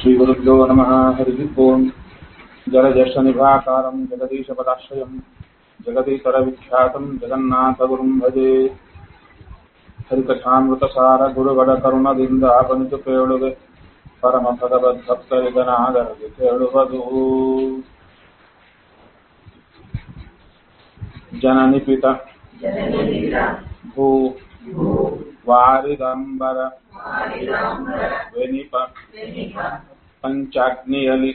श्रीगुरुभ्यो नमः हरिः ओम् जलज्येष्ठनिभाकारम् जगदीशपदाश्रयम् जगदीतरविख्यातम् जगन्नाथगुरुम् भजे ಹರಿಕಥಾಮೃತಸಾರ ಗುರುಗಳ ಕರುಣದಿಂದ ಆಪನಿತು ಕೇಳುವೆ ಪರಮ ಪದಬದ್ಧಪ್ತರಿದನಾದರಗೆ ಕೇಳುವುದು ಜನನಿಪಿತ ಭೂ ವಾರಿದಂಬರ ವೆನಿಪ ಪಂಚಾಗ್ನಿಯಲಿ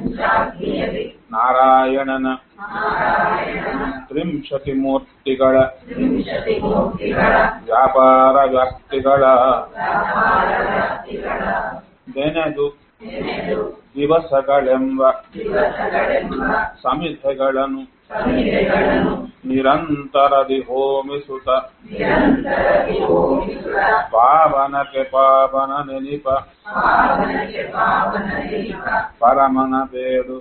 ನಾರಾಯಣನ ತ್ರಿಂಶತಿ ಮೂರ್ತಿಗಳ ವ್ಯಾಪಾರ ವ್ಯಾಪ್ತಿಗಳ ನೆನೆದು ದಿವಸಗಳೆಂಬ ಸಮಿತಿಗಳನ್ನು ನಿರಂತರದಿ ಹೋಮಿಸುತ್ತ ಪಾವನಕ್ಕೆ ಪಾವನ ನೆನಿಪ ಪರಮನ ಬೇಡು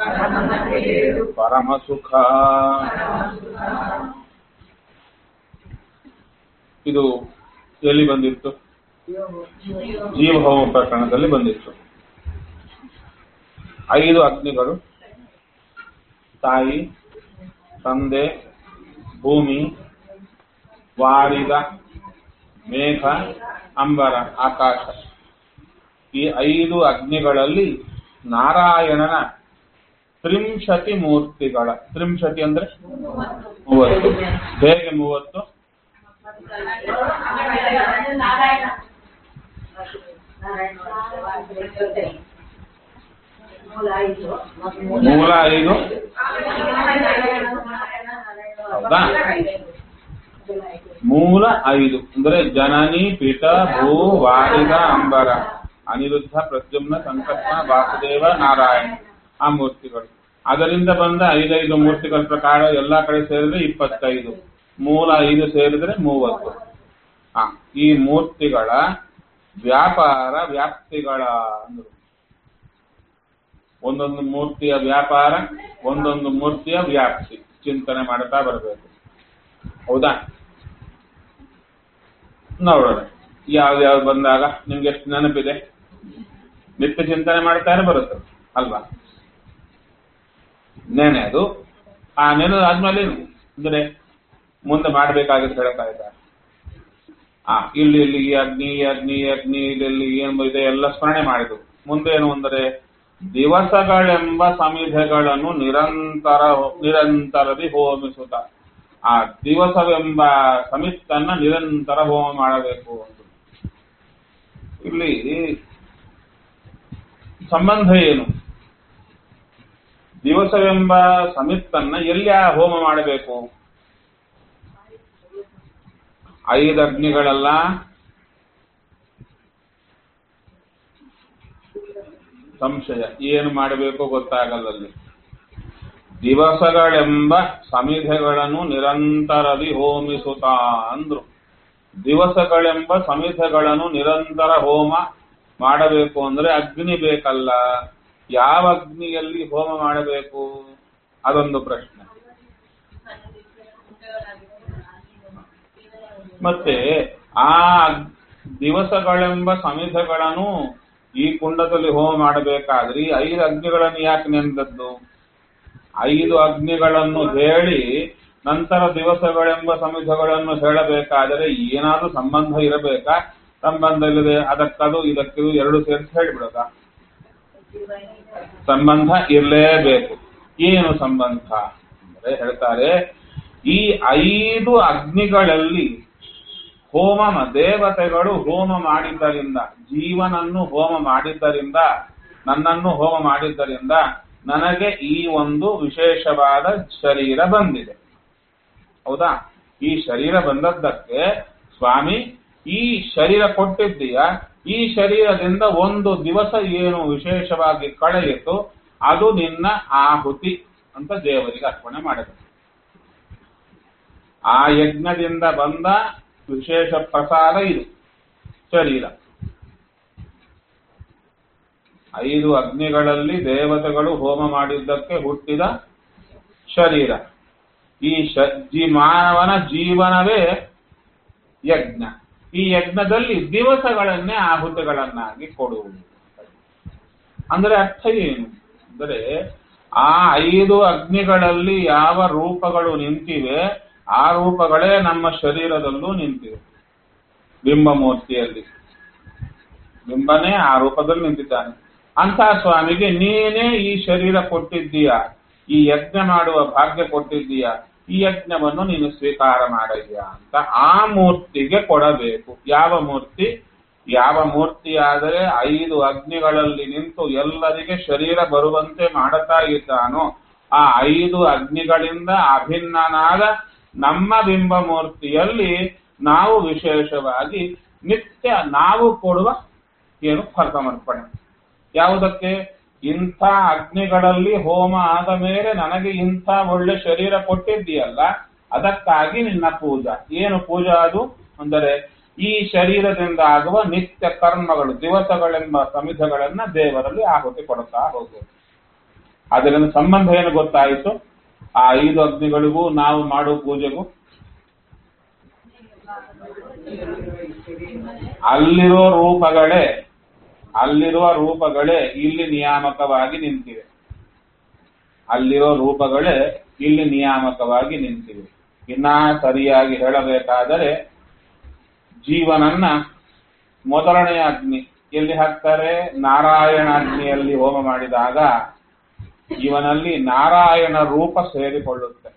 ಪರಮ ಸುಖ ಇದು ಎಲ್ಲಿ ಬಂದಿತ್ತು ಜೀವಹೋಮ ಪ್ರಕರಣದಲ್ಲಿ ಬಂದಿತ್ತು ಐದು ಅಗ್ನಿಗಳು ತಾಯಿ ತಂದೆ ಭೂಮಿ ವಾರಿದ ಮೇಘ ಅಂಬರ ಆಕಾಶ ಈ ಐದು ಅಗ್ನಿಗಳಲ್ಲಿ ನಾರಾಯಣನ ತ್ರಿಂಶತಿ ಮೂರ್ತಿಗಳ ತ್ರಿಂಶತಿ ಅಂದ್ರೆ ಮೂವತ್ತು ಹೇಗೆ ಮೂವತ್ತು ಮೂಲ ಐದು ಹೌದಾ ಮೂಲ ಐದು ಅಂದ್ರೆ ಜನನಿ ಪಿತ ಭೂ ವಾರಿದ ಅಂಬರ ಅನಿರುದ್ಧ ಪ್ರದ್ಯುಮ್ನ ಸಂಕಲ್ಪ ವಾಸುದೇವ ನಾರಾಯಣ ಆ ಮೂರ್ತಿಗಳು ಅದರಿಂದ ಬಂದ ಐದೈದು ಮೂರ್ತಿಗಳ ಪ್ರಕಾರ ಎಲ್ಲಾ ಕಡೆ ಸೇರಿದ್ರೆ ಇಪ್ಪತ್ತೈದು ಮೂಲ ಐದು ಸೇರಿದ್ರೆ ಮೂವತ್ತು ಹ ಈ ಮೂರ್ತಿಗಳ ವ್ಯಾಪಾರ ವ್ಯಾಪ್ತಿಗಳ ಅಂದ್ರು ಒಂದೊಂದು ಮೂರ್ತಿಯ ವ್ಯಾಪಾರ ಒಂದೊಂದು ಮೂರ್ತಿಯ ವ್ಯಾಪ್ತಿ ಚಿಂತನೆ ಮಾಡ್ತಾ ಬರಬೇಕು ಹೌದಾ ನೋಡೋಣ ಯಾವ್ದು ಬಂದಾಗ ನಿಮ್ಗೆ ಎಷ್ಟು ನೆನಪಿದೆ ನಿತ್ಯ ಚಿಂತನೆ ಮಾಡ್ತಾರೆ ಬರುತ್ತೆ ಅಲ್ವಾ ನೆನೆದು ಆ ನೆನೆದು ಆದ್ಮೇಲೆ ಅಂದ್ರೆ ಮುಂದೆ ಮಾಡ್ಬೇಕಾಗುತ್ತೆ ಹೇಳ್ತಾ ಇದ್ದಾರೆ ಆ ಇಲ್ಲಿ ಇಲ್ಲಿ ಈ ಅಗ್ನಿ ಈ ಅಗ್ನಿ ಈ ಅಗ್ನಿ ಇಲ್ಲಿ ಏನು ಇದೆ ಎಲ್ಲ ಸ್ಮರಣೆ ಮಾಡಿದ್ರು ಮುಂದೆ ಏನು ಅಂದರೆ ದಿವಸಗಳೆಂಬ ಸಮಿಧೆಗಳನ್ನು ನಿರಂತರ ನಿರಂತರದಿ ಹೋಮಿಸುತ್ತ ಆ ದಿವಸವೆಂಬ ಸಮಿತ್ತನ್ನ ನಿರಂತರ ಹೋಮ ಮಾಡಬೇಕು ಅಂತ ಇಲ್ಲಿ ಸಂಬಂಧ ಏನು ದಿವಸವೆಂಬ ಸಮಿತ್ತನ್ನ ಎಲ್ಲಿ ಆ ಹೋಮ ಮಾಡಬೇಕು ಐದು ಅಗ್ನಿಗಳೆಲ್ಲ ಸಂಶಯ ಏನು ಮಾಡಬೇಕು ಗೊತ್ತಾಗಲ್ಲಲ್ಲಿ ದಿವಸಗಳೆಂಬ ಸಮಿಧೆಗಳನ್ನು ನಿರಂತರದಿ ಹೋಮಿಸುತ್ತಾ ಅಂದ್ರು ದಿವಸಗಳೆಂಬ ಸಮಿಧೆಗಳನ್ನು ನಿರಂತರ ಹೋಮ ಮಾಡಬೇಕು ಅಂದ್ರೆ ಅಗ್ನಿ ಬೇಕಲ್ಲ ಯಾವ ಅಗ್ನಿಯಲ್ಲಿ ಹೋಮ ಮಾಡಬೇಕು ಅದೊಂದು ಪ್ರಶ್ನೆ ಮತ್ತೆ ಆ ದಿವಸಗಳೆಂಬ ಸಮಿಧೆಗಳನ್ನು ಈ ಕುಂಡದಲ್ಲಿ ಹೋಮ ಮಾಡಬೇಕಾದ್ರೆ ಈ ಐದು ಅಗ್ನಿಗಳನ್ನು ಯಾಕೆ ನೆಂದದ್ದು ಐದು ಅಗ್ನಿಗಳನ್ನು ಹೇಳಿ ನಂತರ ದಿವಸಗಳೆಂಬ ಸಮಿಧಗಳನ್ನು ಹೇಳಬೇಕಾದರೆ ಏನಾದ್ರೂ ಸಂಬಂಧ ಇರಬೇಕಾ ಸಂಬಂಧ ಇಲ್ಲದೆ ಅದಕ್ಕದು ಇದಕ್ಕಿದು ಎರಡು ಸೇರಿಸಿ ಹೇಳಿಬಿಡೋದ ಸಂಬಂಧ ಇರಲೇಬೇಕು ಏನು ಸಂಬಂಧ ಅಂದ್ರೆ ಹೇಳ್ತಾರೆ ಈ ಐದು ಅಗ್ನಿಗಳಲ್ಲಿ ಹೋಮ ದೇವತೆಗಳು ಹೋಮ ಮಾಡಿದ್ದರಿಂದ ಜೀವನನ್ನು ಹೋಮ ಮಾಡಿದ್ದರಿಂದ ನನ್ನನ್ನು ಹೋಮ ಮಾಡಿದ್ದರಿಂದ ನನಗೆ ಈ ಒಂದು ವಿಶೇಷವಾದ ಶರೀರ ಬಂದಿದೆ ಹೌದಾ ಈ ಶರೀರ ಬಂದದ್ದಕ್ಕೆ ಸ್ವಾಮಿ ಈ ಶರೀರ ಕೊಟ್ಟಿದ್ದೀಯ ಈ ಶರೀರದಿಂದ ಒಂದು ದಿವಸ ಏನು ವಿಶೇಷವಾಗಿ ಕಳೆಯಿತು ಅದು ನಿನ್ನ ಆಹುತಿ ಅಂತ ದೇವರಿಗೆ ಅರ್ಪಣೆ ಮಾಡಬೇಕು ಆ ಯಜ್ಞದಿಂದ ಬಂದ ವಿಶೇಷ ಪ್ರಸಾದ ಇದು ಶರೀರ ಐದು ಅಗ್ನಿಗಳಲ್ಲಿ ದೇವತೆಗಳು ಹೋಮ ಮಾಡಿದ್ದಕ್ಕೆ ಹುಟ್ಟಿದ ಶರೀರ ಈ ಜಿ ಮಾನವನ ಜೀವನವೇ ಯಜ್ಞ ಈ ಯಜ್ಞದಲ್ಲಿ ದಿವಸಗಳನ್ನೇ ಆಹುತಿಗಳನ್ನಾಗಿ ಕೊಡುವುದು ಅಂದ್ರೆ ಅರ್ಥ ಏನು ಅಂದರೆ ಆ ಐದು ಅಗ್ನಿಗಳಲ್ಲಿ ಯಾವ ರೂಪಗಳು ನಿಂತಿವೆ ಆ ರೂಪಗಳೇ ನಮ್ಮ ಶರೀರದಲ್ಲೂ ನಿಂತಿವೆ ಬಿಂಬಮೂರ್ತಿಯಲ್ಲಿ ಬಿಂಬನೇ ಆ ರೂಪದಲ್ಲಿ ನಿಂತಿದ್ದಾನೆ ಅಂತ ಸ್ವಾಮಿಗೆ ನೀನೇ ಈ ಶರೀರ ಕೊಟ್ಟಿದ್ದೀಯ ಈ ಯಜ್ಞ ಮಾಡುವ ಭಾಗ್ಯ ಕೊಟ್ಟಿದ್ದೀಯ ಈ ಯಜ್ಞವನ್ನು ನೀನು ಸ್ವೀಕಾರ ಮಾಡಯ್ಯ ಅಂತ ಆ ಮೂರ್ತಿಗೆ ಕೊಡಬೇಕು ಯಾವ ಮೂರ್ತಿ ಯಾವ ಮೂರ್ತಿ ಆದರೆ ಐದು ಅಗ್ನಿಗಳಲ್ಲಿ ನಿಂತು ಎಲ್ಲರಿಗೆ ಶರೀರ ಬರುವಂತೆ ಮಾಡುತ್ತಾ ಇದ್ದಾನೋ ಆ ಐದು ಅಗ್ನಿಗಳಿಂದ ಅಭಿನ್ನನಾದ ನಮ್ಮ ಬಿಂಬ ಮೂರ್ತಿಯಲ್ಲಿ ನಾವು ವಿಶೇಷವಾಗಿ ನಿತ್ಯ ನಾವು ಕೊಡುವ ಏನು ಫಲಸಮರ್ಪಣೆ ಯಾವುದಕ್ಕೆ ಇಂಥ ಅಗ್ನಿಗಳಲ್ಲಿ ಹೋಮ ಆದ ಮೇಲೆ ನನಗೆ ಇಂಥ ಒಳ್ಳೆ ಶರೀರ ಕೊಟ್ಟಿದ್ದೀಯಲ್ಲ ಅದಕ್ಕಾಗಿ ನಿನ್ನ ಪೂಜಾ ಏನು ಪೂಜಾ ಅದು ಅಂದರೆ ಈ ಶರೀರದಿಂದ ಆಗುವ ನಿತ್ಯ ಕರ್ಮಗಳು ದಿವಸಗಳೆಂಬ ಸಮಿಧಗಳನ್ನ ದೇವರಲ್ಲಿ ಆಹುತಿ ಕೊಡುತ್ತಾ ಹೋಗಬೇಕು ಅದರಿಂದ ಸಂಬಂಧ ಏನು ಗೊತ್ತಾಯಿತು ಆ ಐದು ಅಗ್ನಿಗಳಿಗೂ ನಾವು ಮಾಡುವ ಪೂಜೆಗೂ ಅಲ್ಲಿರೋ ರೂಪಗಳೇ ಅಲ್ಲಿರುವ ರೂಪಗಳೇ ಇಲ್ಲಿ ನಿಯಾಮಕವಾಗಿ ನಿಂತಿವೆ ಅಲ್ಲಿರೋ ರೂಪಗಳೇ ಇಲ್ಲಿ ನಿಯಾಮಕವಾಗಿ ನಿಂತಿವೆ ಇನ್ನ ಸರಿಯಾಗಿ ಹೇಳಬೇಕಾದರೆ ಜೀವನನ್ನ ಮೊದಲನೆಯ ಅಗ್ನಿ ಎಲ್ಲಿ ಹಾಕ್ತಾರೆ ನಾರಾಯಣ ಅಗ್ನಿಯಲ್ಲಿ ಹೋಮ ಮಾಡಿದಾಗ ಇವನಲ್ಲಿ ನಾರಾಯಣ ರೂಪ ಸೇರಿಕೊಳ್ಳುತ್ತೆ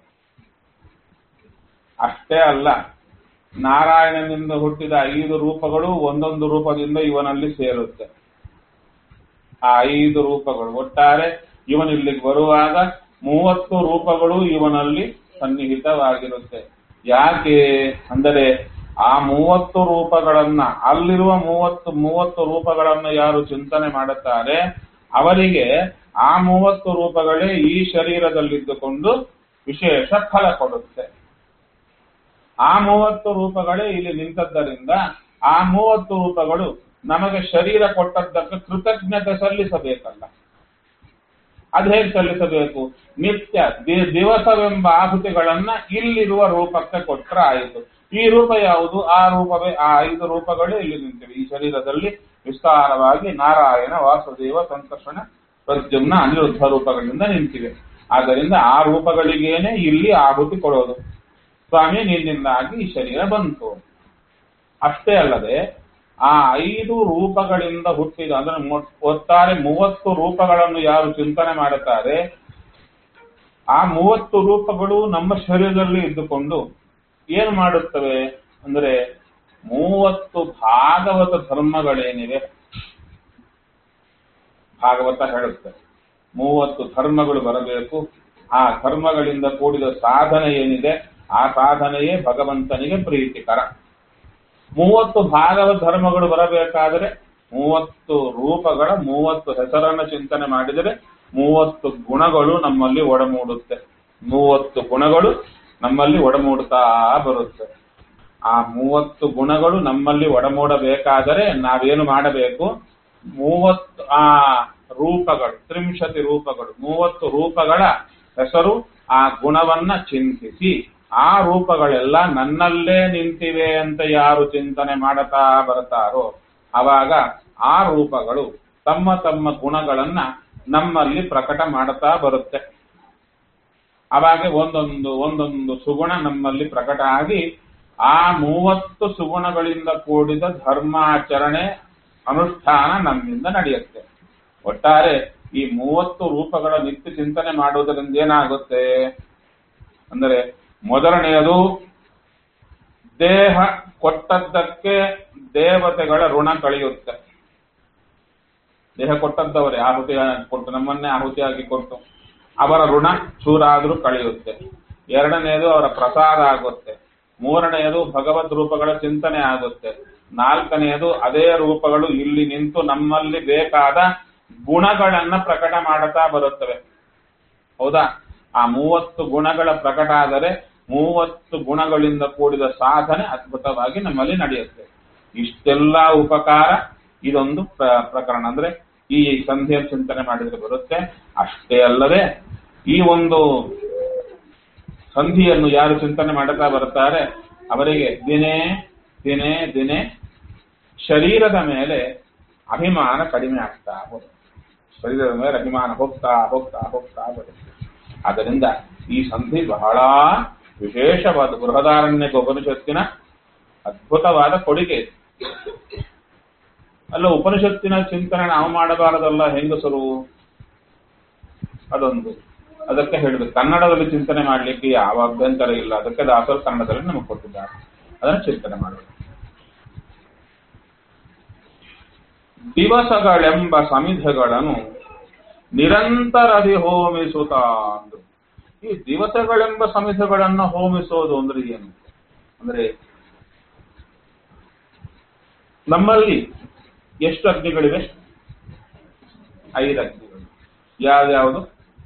ಅಷ್ಟೇ ಅಲ್ಲ ನಾರಾಯಣನಿಂದ ಹುಟ್ಟಿದ ಐದು ರೂಪಗಳು ಒಂದೊಂದು ರೂಪದಿಂದ ಇವನಲ್ಲಿ ಸೇರುತ್ತೆ ಆ ಐದು ರೂಪಗಳು ಒಟ್ಟಾರೆ ಇವನಿಲ್ಲಿಗೆ ಬರುವಾಗ ಮೂವತ್ತು ರೂಪಗಳು ಇವನಲ್ಲಿ ಸನ್ನಿಹಿತವಾಗಿರುತ್ತೆ ಯಾಕೆ ಅಂದರೆ ಆ ಮೂವತ್ತು ರೂಪಗಳನ್ನ ಅಲ್ಲಿರುವ ಮೂವತ್ತು ಮೂವತ್ತು ರೂಪಗಳನ್ನ ಯಾರು ಚಿಂತನೆ ಮಾಡುತ್ತಾರೆ ಅವರಿಗೆ ಆ ಮೂವತ್ತು ರೂಪಗಳೇ ಈ ಶರೀರದಲ್ಲಿದ್ದುಕೊಂಡು ವಿಶೇಷ ಫಲ ಕೊಡುತ್ತೆ ಆ ಮೂವತ್ತು ರೂಪಗಳೇ ಇಲ್ಲಿ ನಿಂತದ್ದರಿಂದ ಆ ಮೂವತ್ತು ರೂಪಗಳು ನಮಗೆ ಶರೀರ ಕೊಟ್ಟದ್ದಕ್ಕೆ ಕೃತಜ್ಞತೆ ಸಲ್ಲಿಸಬೇಕಲ್ಲ ಅದು ಹೇಗೆ ಸಲ್ಲಿಸಬೇಕು ನಿತ್ಯ ದಿ- ದಿವಸವೆಂಬ ಆಹುತಿಗಳನ್ನ ಇಲ್ಲಿರುವ ರೂಪಕ್ಕೆ ಕೊಟ್ಟರೆ ಆಯಿತು ಈ ರೂಪ ಯಾವುದು ಆ ರೂಪವೇ ಆ ಐದು ರೂಪಗಳೇ ಇಲ್ಲಿ ನಿಂತಿವೆ ಈ ಶರೀರದಲ್ಲಿ ವಿಸ್ತಾರವಾಗಿ ನಾರಾಯಣ ವಾಸುದೇವ ಸಂಕರ್ಷಣ ಪ್ರದ್ಯುಮ್ನ ಅನಿರುದ್ಧ ರೂಪಗಳಿಂದ ನಿಂತಿವೆ ಆದ್ದರಿಂದ ಆ ರೂಪಗಳಿಗೇನೆ ಇಲ್ಲಿ ಆಹುತಿ ಕೊಡೋದು ಸ್ವಾಮಿ ನಿನ್ನಿಂದಾಗಿ ಈ ಶರೀರ ಬಂತು ಅಷ್ಟೇ ಅಲ್ಲದೆ ಆ ಐದು ರೂಪಗಳಿಂದ ಹುಟ್ಟಿದ ಅಂದ್ರೆ ಮೊ- ಒಟ್ಟಾರೆ ಮೂವತ್ತು ರೂಪಗಳನ್ನು ಯಾರು ಚಿಂತನೆ ಮಾಡುತ್ತಾರೆ ಆ ಮೂವತ್ತು ರೂಪಗಳು ನಮ್ಮ ಶರೀರದಲ್ಲಿ ಇದ್ದುಕೊಂಡು ಏನು ಮಾಡುತ್ತವೆ ಅಂದ್ರೆ ಮೂವತ್ತು ಭಾಗವತ ಧರ್ಮಗಳೇನಿವೆ ಭಾಗವತ ಹೇಳುತ್ತೆ ಮೂವತ್ತು ಧರ್ಮಗಳು ಬರಬೇಕು ಆ ಧರ್ಮಗಳಿಂದ ಕೂಡಿದ ಸಾಧನೆ ಏನಿದೆ ಆ ಸಾಧನೆಯೇ ಭಗವಂತನಿಗೆ ಪ್ರೀತಿಕರ ಮೂವತ್ತು ಭಾಗವತ ಧರ್ಮಗಳು ಬರಬೇಕಾದರೆ ಮೂವತ್ತು ರೂಪಗಳ ಮೂವತ್ತು ಹೆಸರನ್ನು ಚಿಂತನೆ ಮಾಡಿದರೆ ಮೂವತ್ತು ಗುಣಗಳು ನಮ್ಮಲ್ಲಿ ಒಡಮೂಡುತ್ತೆ ಮೂವತ್ತು ಗುಣಗಳು ನಮ್ಮಲ್ಲಿ ಒಡಮೂಡುತ್ತಾ ಬರುತ್ತೆ ಆ ಮೂವತ್ತು ಗುಣಗಳು ನಮ್ಮಲ್ಲಿ ಒಡಮೂಡಬೇಕಾದರೆ ನಾವೇನು ಮಾಡಬೇಕು ಮೂವತ್ತು ಆ ರೂಪಗಳು ತ್ರಿಂಶತಿ ರೂಪಗಳು ಮೂವತ್ತು ರೂಪಗಳ ಹೆಸರು ಆ ಗುಣವನ್ನ ಚಿಂತಿಸಿ ಆ ರೂಪಗಳೆಲ್ಲ ನನ್ನಲ್ಲೇ ನಿಂತಿವೆ ಅಂತ ಯಾರು ಚಿಂತನೆ ಮಾಡುತ್ತಾ ಬರ್ತಾರೋ ಅವಾಗ ಆ ರೂಪಗಳು ತಮ್ಮ ತಮ್ಮ ಗುಣಗಳನ್ನ ನಮ್ಮಲ್ಲಿ ಪ್ರಕಟ ಮಾಡುತ್ತಾ ಬರುತ್ತೆ ಅವಾಗ ಒಂದೊಂದು ಒಂದೊಂದು ಸುಗುಣ ನಮ್ಮಲ್ಲಿ ಪ್ರಕಟ ಆಗಿ ಆ ಮೂವತ್ತು ಸುಗುಣಗಳಿಂದ ಕೂಡಿದ ಧರ್ಮಾಚರಣೆ ಅನುಷ್ಠಾನ ನಮ್ಮಿಂದ ನಡೆಯುತ್ತೆ ಒಟ್ಟಾರೆ ಈ ಮೂವತ್ತು ರೂಪಗಳ ನಿತ್ಯ ಚಿಂತನೆ ಮಾಡುವುದರಿಂದ ಏನಾಗುತ್ತೆ ಅಂದರೆ ಮೊದಲನೆಯದು ದೇಹ ಕೊಟ್ಟದ್ದಕ್ಕೆ ದೇವತೆಗಳ ಋಣ ಕಳೆಯುತ್ತೆ ದೇಹ ಕೊಟ್ಟದ್ದವರೇ ಆಹುತಿ ಕೊಟ್ಟು ನಮ್ಮನ್ನೇ ಆಹುತಿಯಾಗಿ ಕೊಟ್ಟು ಅವರ ಋಣ ಚೂರಾದ್ರೂ ಕಳೆಯುತ್ತೆ ಎರಡನೆಯದು ಅವರ ಪ್ರಸಾದ ಆಗುತ್ತೆ ಮೂರನೆಯದು ಭಗವದ್ ರೂಪಗಳ ಚಿಂತನೆ ಆಗುತ್ತೆ ನಾಲ್ಕನೆಯದು ಅದೇ ರೂಪಗಳು ಇಲ್ಲಿ ನಿಂತು ನಮ್ಮಲ್ಲಿ ಬೇಕಾದ ಗುಣಗಳನ್ನ ಪ್ರಕಟ ಮಾಡುತ್ತಾ ಬರುತ್ತವೆ ಹೌದಾ ಆ ಮೂವತ್ತು ಗುಣಗಳ ಪ್ರಕಟ ಆದರೆ ಮೂವತ್ತು ಗುಣಗಳಿಂದ ಕೂಡಿದ ಸಾಧನೆ ಅದ್ಭುತವಾಗಿ ನಮ್ಮಲ್ಲಿ ನಡೆಯುತ್ತೆ ಇಷ್ಟೆಲ್ಲ ಉಪಕಾರ ಇದೊಂದು ಪ್ರ- ಪ್ರಕರಣ ಅಂದ್ರೆ ಈ ಸಂಧಿಯ ಚಿಂತನೆ ಮಾಡಿದ್ರೆ ಬರುತ್ತೆ ಅಷ್ಟೇ ಅಲ್ಲದೆ ಈ ಒಂದು ಸಂಧಿಯನ್ನು ಯಾರು ಚಿಂತನೆ ಮಾಡುತ್ತಾ ಬರ್ತಾರೆ ಅವರಿಗೆ ದಿನೇ ದಿನೇ ದಿನೇ ಶರೀರದ ಮೇಲೆ ಅಭಿಮಾನ ಕಡಿಮೆ ಆಗ್ತಾ ಹೋಗುತ್ತೆ ಶರೀರದ ಮೇಲೆ ಅಭಿಮಾನ ಹೋಗ್ತಾ ಹೋಗ್ತಾ ಹೋಗ್ತಾ ಬರುತ್ತೆ ಆದ್ದರಿಂದ ಈ ಸಂಧಿ ಬಹಳ ವಿಶೇಷವಾದ ಬೃಹದಾರಣ್ಯ ಉಪನಿಷತ್ತಿನ ಅದ್ಭುತವಾದ ಕೊಡುಗೆ ಇದು. ಅಲ್ಲ ಉಪನಿಷತ್ತಿನ ಚಿಂತನೆ ನಾವು ಮಾಡಬಾರದಲ್ಲ ಹೆಂಗಸರು ಅದೊಂದು ಅದಕ್ಕೆ ಹೇಳಿದ್ರು ಕನ್ನಡದಲ್ಲಿ ಚಿಂತನೆ ಮಾಡಲಿಕ್ಕೆ ಯಾವ ಅಭ್ಯಂತರ ಇಲ್ಲ ಅದಕ್ಕೆ ದಾಸರು ಕನ್ನಡದಲ್ಲಿ ನಮಗೆ ಕೊಟ್ಟಿದ್ದಾರೆ ಅದನ್ನು ಚಿಂತನೆ ಮಾಡಬೇಕು ದಿವಸಗಳೆಂಬ ಸಮಿಧೆಗಳನ್ನು ನಿರಂತರದಿ ಹೋಮಿಸುತ್ತ ಅಂದ್ರು ಈ ದಿವಸಗಳೆಂಬ ಸಮಿಧೆಗಳನ್ನು ಹೋಮಿಸೋದು ಅಂದ್ರೆ ಏನು ಅಂದ್ರೆ ನಮ್ಮಲ್ಲಿ ಎಷ್ಟು ಅಗ್ನಿಗಳಿವೆ ಐದು ಅಗ್ನಿಗಳು ಯಾವ್ಯಾವುದು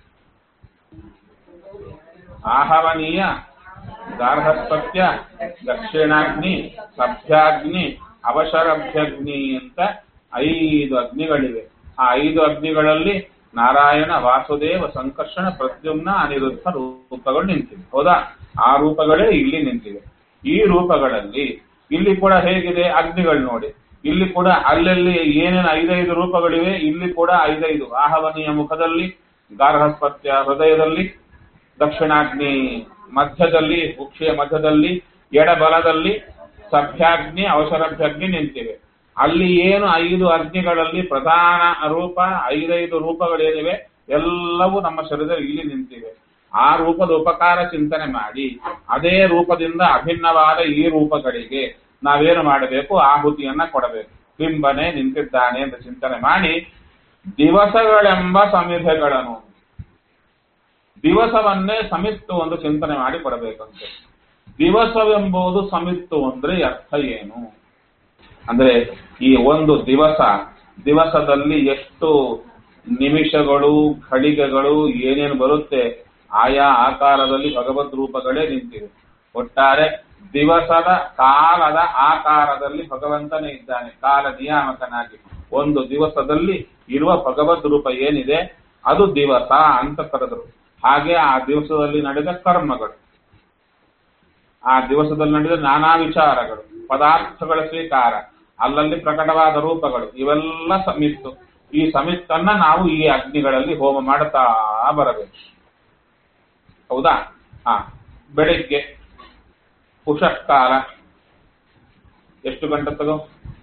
ಆಹವನೀಯ ಗಾರ್ಹಸ್ಪತ್ಯ ದಕ್ಷಿಣಾಗ್ನಿ ಸಭ್ಯಾಗ್ನಿ ಅವಸರಭ್ಯಗ್ನಿ ಅಂತ ಐದು ಅಗ್ನಿಗಳಿವೆ ಆ ಐದು ಅಗ್ನಿಗಳಲ್ಲಿ ನಾರಾಯಣ ವಾಸುದೇವ ಸಂಕರ್ಷಣ ಪ್ರದ್ಯುಮ್ನ ಅನಿರುದ್ಧ ರೂಪಗಳು ನಿಂತಿವೆ ಹೌದಾ ಆ ರೂಪಗಳೇ ಇಲ್ಲಿ ನಿಂತಿವೆ ಈ ರೂಪಗಳಲ್ಲಿ ಇಲ್ಲಿ ಕೂಡ ಹೇಗಿದೆ ಅಗ್ನಿಗಳು ನೋಡಿ ಇಲ್ಲಿ ಕೂಡ ಅಲ್ಲಲ್ಲಿ ಏನೇನು ಐದೈದು ರೂಪಗಳಿವೆ ಇಲ್ಲಿ ಕೂಡ ಐದೈದು ಆಹವನಿಯ ಮುಖದಲ್ಲಿ ಗಾರ್ಹಸ್ಪತ್ಯ ಹೃದಯದಲ್ಲಿ ದಕ್ಷಿಣಾಗ್ನಿ ಮಧ್ಯದಲ್ಲಿ ಉಕ್ಷಿಯ ಮಧ್ಯದಲ್ಲಿ ಎಡಬಲದಲ್ಲಿ ಸಭ್ಯಾಗ್ನಿ ಅವಸರಭ್ಯಗ್ನಿ ನಿಂತಿವೆ ಅಲ್ಲಿ ಏನು ಐದು ಅಗ್ನಿಗಳಲ್ಲಿ ಪ್ರಧಾನ ರೂಪ ಐದೈದು ರೂಪಗಳೇನಿವೆ ಎಲ್ಲವೂ ನಮ್ಮ ಶರೀರದಲ್ಲಿ ಇಲ್ಲಿ ನಿಂತಿವೆ ಆ ರೂಪದ ಉಪಕಾರ ಚಿಂತನೆ ಮಾಡಿ ಅದೇ ರೂಪದಿಂದ ಅಭಿನ್ನವಾದ ಈ ರೂಪಗಳಿಗೆ ನಾವೇನು ಮಾಡಬೇಕು ಆಹುತಿಯನ್ನ ಕೊಡಬೇಕು ಬಿಂಬನೆ ನಿಂತಿದ್ದಾನೆ ಅಂತ ಚಿಂತನೆ ಮಾಡಿ ದಿವಸಗಳೆಂಬ ಸಮಿಧೆಗಳನ್ನು ದಿವಸವನ್ನೇ ಸಮಿತ್ತು ಒಂದು ಚಿಂತನೆ ಮಾಡಿ ಕೊಡಬೇಕಂತೆ ದಿವಸವೆಂಬುದು ಸಮಿತ್ತು ಅಂದ್ರೆ ಅರ್ಥ ಏನು ಅಂದ್ರೆ ಈ ಒಂದು ದಿವಸ ದಿವಸದಲ್ಲಿ ಎಷ್ಟು ನಿಮಿಷಗಳು ಘಳಿಗೆಗಳು ಏನೇನು ಬರುತ್ತೆ ಆಯಾ ಆಕಾರದಲ್ಲಿ ಭಗವದ್ ರೂಪಗಳೇ ನಿಂತಿವೆ ಒಟ್ಟಾರೆ ದಿವಸದ ಕಾಲದ ಆಕಾರದಲ್ಲಿ ಭಗವಂತನೇ ಇದ್ದಾನೆ ಕಾಲ ನಿಯಾಮಕನಾಗಿ ಒಂದು ದಿವಸದಲ್ಲಿ ಇರುವ ಭಗವದ್ ರೂಪ ಏನಿದೆ ಅದು ದಿವಸ ಅಂತ ಕರೆದರು ಹಾಗೆ ಆ ದಿವಸದಲ್ಲಿ ನಡೆದ ಕರ್ಮಗಳು ಆ ದಿವಸದಲ್ಲಿ ನಡೆದ ನಾನಾ ವಿಚಾರಗಳು ಪದಾರ್ಥಗಳ ಸ್ವೀಕಾರ ಅಲ್ಲಲ್ಲಿ ಪ್ರಕಟವಾದ ರೂಪಗಳು ಇವೆಲ್ಲ ಸಮಿತ್ತು ಈ ಸಮಿತ್ತನ್ನ ನಾವು ಈ ಅಗ್ನಿಗಳಲ್ಲಿ ಹೋಮ ಮಾಡುತ್ತಾ ಬರಬೇಕು ಹೌದಾ ಹಾ ಬೆಳಿಗ್ಗೆ ಉಷಃಕಾಲ ಎಷ್ಟು ಗಂಟತ್ತದು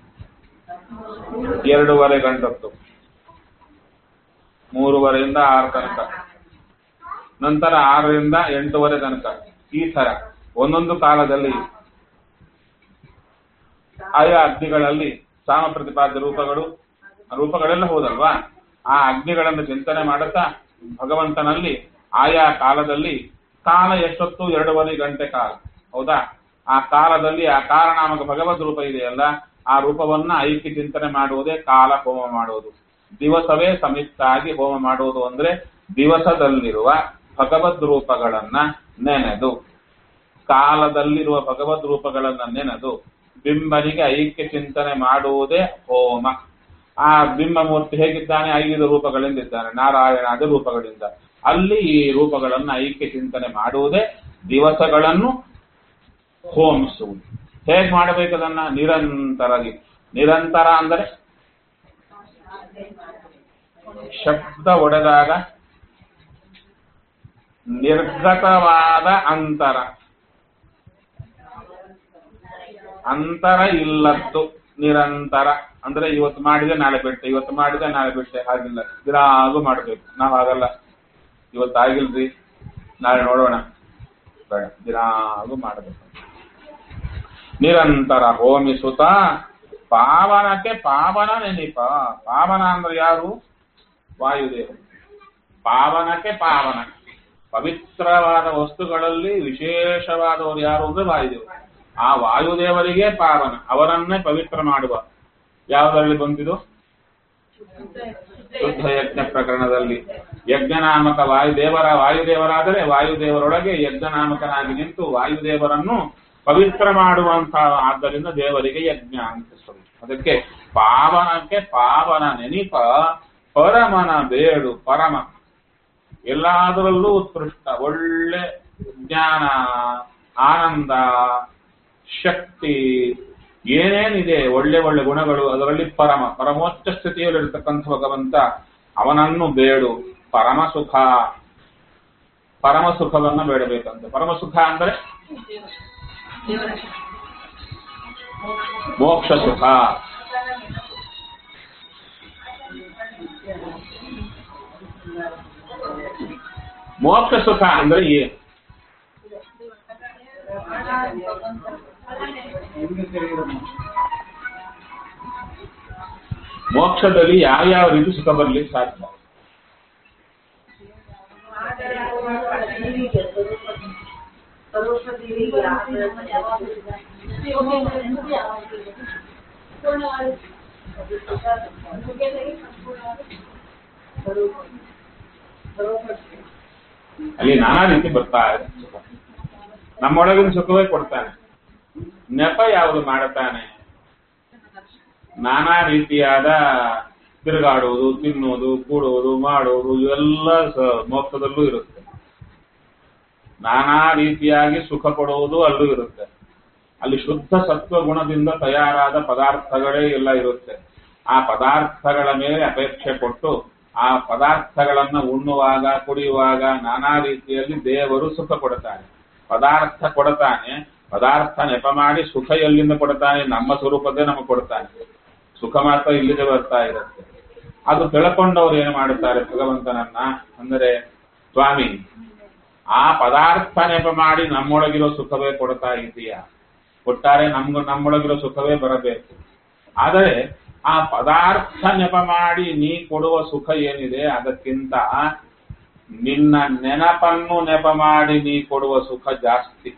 ಎರಡೂವರೆ ಗಂಟತ್ತು ಮೂರುವರೆಯಿಂದ ಆರು ತನಕ ನಂತರ ಆರರಿಂದ ಎಂಟೂವರೆ ತನಕ ಈ ತರ ಒಂದೊಂದು ಕಾಲದಲ್ಲಿ ಆಯಾ ಅಗ್ನಿಗಳಲ್ಲಿ ಸಾಮ ಪ್ರತಿಪಾದ್ಯ ರೂಪಗಳು ರೂಪಗಳೆಲ್ಲ ಹೌದಲ್ವಾ ಆ ಅಗ್ನಿಗಳನ್ನು ಚಿಂತನೆ ಮಾಡುತ್ತಾ ಭಗವಂತನಲ್ಲಿ ಆಯಾ ಕಾಲದಲ್ಲಿ ಕಾಲ ಎಷ್ಟೊತ್ತು ಎರಡೂವರೆ ಗಂಟೆ ಕಾಲ ಹೌದಾ ಆ ಕಾಲದಲ್ಲಿ ಆ ಕಾರಣಾಮಕ ಭಗವದ್ ರೂಪ ಇದೆಯಲ್ಲ ಆ ರೂಪವನ್ನ ಐಕ್ಯ ಚಿಂತನೆ ಮಾಡುವುದೇ ಕಾಲ ಹೋಮ ಮಾಡುವುದು ದಿವಸವೇ ಸಮಿತ್ತಾಗಿ ಹೋಮ ಮಾಡುವುದು ಅಂದ್ರೆ ದಿವಸದಲ್ಲಿರುವ ಭಗವದ್ ರೂಪಗಳನ್ನ ನೆನೆದು ಕಾಲದಲ್ಲಿರುವ ಭಗವದ್ ರೂಪಗಳನ್ನ ನೆನೆದು ಬಿಂಬನಿಗೆ ಐಕ್ಯ ಚಿಂತನೆ ಮಾಡುವುದೇ ಹೋಮ ಆ ಬಿಂಬಮೂರ್ತಿ ಹೇಗಿದ್ದಾನೆ ಐದು ರೂಪಗಳಿಂದ ಇದ್ದಾನೆ ನಾರಾಯಣಾದಿ ರೂಪಗಳಿಂದ ಅಲ್ಲಿ ಈ ರೂಪಗಳನ್ನ ಐಕ್ಯ ಚಿಂತನೆ ಮಾಡುವುದೇ ದಿವಸಗಳನ್ನು ಹೋಮಿಸುವುದು ಹೇಗ್ ಮಾಡಬೇಕದನ್ನ ನಿರಂತರವಾಗಿ ನಿರಂತರ ಅಂದರೆ ಶಬ್ದ ಒಡೆದಾಗ ನಿರ್ಗತವಾದ ಅಂತರ ಅಂತರ ಇಲ್ಲದ್ದು ನಿರಂತರ ಅಂದ್ರೆ ಇವತ್ತು ಮಾಡಿದೆ ನಾಳೆ ಬಿಟ್ಟೆ ಇವತ್ತು ಮಾಡಿದೆ ನಾಳೆ ಬಿಟ್ಟೆ ಹಾಗಿಲ್ಲ ದಿನಾಗೂ ಮಾಡಬೇಕು ನಾವು ಹಾಗಲ್ಲ ಇವತ್ತು ಆಗಿಲ್ರಿ ನಾಳೆ ನೋಡೋಣ ಬೇಡ ದಿನಾಗೂ ಮಾಡಬೇಕು ನಿರಂತರ ಹೋಮಿಸುತ್ತ ಪಾವನಕ್ಕೆ ಪಾವನ ನೆನಪ ಪಾವನ ಅಂದ್ರೆ ಯಾರು ವಾಯುದೇವ ಪಾವನಕ್ಕೆ ಪಾವನ ಪವಿತ್ರವಾದ ವಸ್ತುಗಳಲ್ಲಿ ವಿಶೇಷವಾದವರು ಯಾರು ಅಂದ್ರೆ ವಾಯುದೇವ ಆ ವಾಯುದೇವರಿಗೆ ಪಾವನ ಅವರನ್ನೇ ಪವಿತ್ರ ಮಾಡುವ ಯಾವುದರಲ್ಲಿ ಬಂದಿದು ಶುದ್ಧ ಯಜ್ಞ ಪ್ರಕರಣದಲ್ಲಿ ಯಜ್ಞನಾಮಕ ವಾಯುದೇವರ ವಾಯುದೇವರಾದರೆ ವಾಯುದೇವರೊಳಗೆ ಯಜ್ಞನಾಮಕನಾಗಿ ನಿಂತು ವಾಯುದೇವರನ್ನು ಪವಿತ್ರ ಮಾಡುವಂತಹ ಆದ್ದರಿಂದ ದೇವರಿಗೆ ಯಜ್ಞ ಅಂತ ಹೆಸರು. ಅದಕ್ಕೆ ಪಾವನಕ್ಕೆ ಪಾವನ ನೆನಪ ಪರಮನ ಬೇಡು ಪರಮ ಎಲ್ಲದರಲ್ಲೂ ಉತ್ಕೃಷ್ಟ ಒಳ್ಳೆ ಜ್ಞಾನ ಆನಂದ ಶಕ್ತಿ ಏನೇನಿದೆ ಒಳ್ಳೆ ಒಳ್ಳೆ ಗುಣಗಳು ಅದರಲ್ಲಿ ಪರಮ ಪರಮೋಚ್ಚ ಸ್ಥಿತಿಯಲ್ಲಿರ್ತಕ್ಕಂಥ ಭಗವಂತ ಅವನನ್ನು ಬೇಡು ಪರಮ ಸುಖ ಪರಮ ಸುಖವನ್ನ ಬೇಡಬೇಕಂತೆ ಪರಮ ಸುಖ ಅಂದ್ರೆ ಮೋಕ್ಷ ಸುಖ ಮೋಕ್ಷ ಸುಖ ಅಂದ್ರೆ ಏನು ಮೋಕ್ಷದಲ್ಲಿ ಯಾವ್ಯಾವ ರೀತಿ ಸುಖ ಬರ್ಲಿಕ್ಕೆ ಸಾಧ್ಯ ಅಲ್ಲಿ ನಾನಾ ರೀತಿ ಬರ್ತಾ ಇದೆ ಸುಖ ನಮ್ಮೊಳಗಿನ ಸುಖವೇ ಕೊಡ್ತಾನೆ ನೆಪ ಯಾವುದು ಮಾಡುತ್ತಾನೆ ನಾನಾ ರೀತಿಯಾದ ತಿರುಗಾಡುವುದು ತಿನ್ನುವುದು ಕೂಡುವುದು ಮಾಡುವುದು ಇವೆಲ್ಲ ಸ- ಮೋಕ್ಷದಲ್ಲೂ ಇರುತ್ತೆ ನಾನಾ ರೀತಿಯಾಗಿ ಸುಖ ಕೊಡುವುದು ಅಲ್ಲೂ ಇರುತ್ತೆ ಅಲ್ಲಿ ಶುದ್ಧ ಸತ್ವ ಗುಣದಿಂದ ತಯಾರಾದ ಪದಾರ್ಥಗಳೇ ಎಲ್ಲ ಇರುತ್ತೆ ಆ ಪದಾರ್ಥಗಳ ಮೇಲೆ ಅಪೇಕ್ಷೆ ಕೊಟ್ಟು ಆ ಪದಾರ್ಥಗಳನ್ನ ಉಣ್ಣುವಾಗ ಕುಡಿಯುವಾಗ ನಾನಾ ರೀತಿಯಲ್ಲಿ ದೇವರು ಸುಖ ಕೊಡುತ್ತಾನೆ ಪದಾರ್ಥ ಕೊಡುತ್ತಾನೆ ಪದಾರ್ಥ ನೆಪ ಮಾಡಿ ಸುಖ ಎಲ್ಲಿಂದ ಕೊಡುತ್ತಾನೆ ನಮ್ಮ ಸ್ವರೂಪದೇ ನಮಗೆ ಕೊಡುತ್ತಾನೆ ಸುಖ ಮಾತ್ರ ಇಲ್ಲಿದೆ ಬರ್ತಾ ಇರುತ್ತೆ ಅದು ತಿಳ್ಕೊಂಡವ್ರು ಏನು ಮಾಡುತ್ತಾರೆ ಭಗವಂತನನ್ನ ಅಂದರೆ ಸ್ವಾಮಿ ಆ ಪದಾರ್ಥ ನೆಪ ಮಾಡಿ ನಮ್ಮೊಳಗಿರೋ ಸುಖವೇ ಕೊಡ್ತಾ ಇದೀಯಾ ಕೊಟ್ಟಾರೆ ನಮ್ಗೂ ನಮ್ಮೊಳಗಿರೋ ಸುಖವೇ ಬರಬೇಕು ಆದರೆ ಆ ಪದಾರ್ಥ ನೆಪ ಮಾಡಿ ನೀ ಕೊಡುವ ಸುಖ ಏನಿದೆ ಅದಕ್ಕಿಂತ ನಿನ್ನ ನೆನಪನ್ನು ನೆಪ ಮಾಡಿ ನೀ ಕೊಡುವ ಸುಖ ಜಾಸ್ತಿ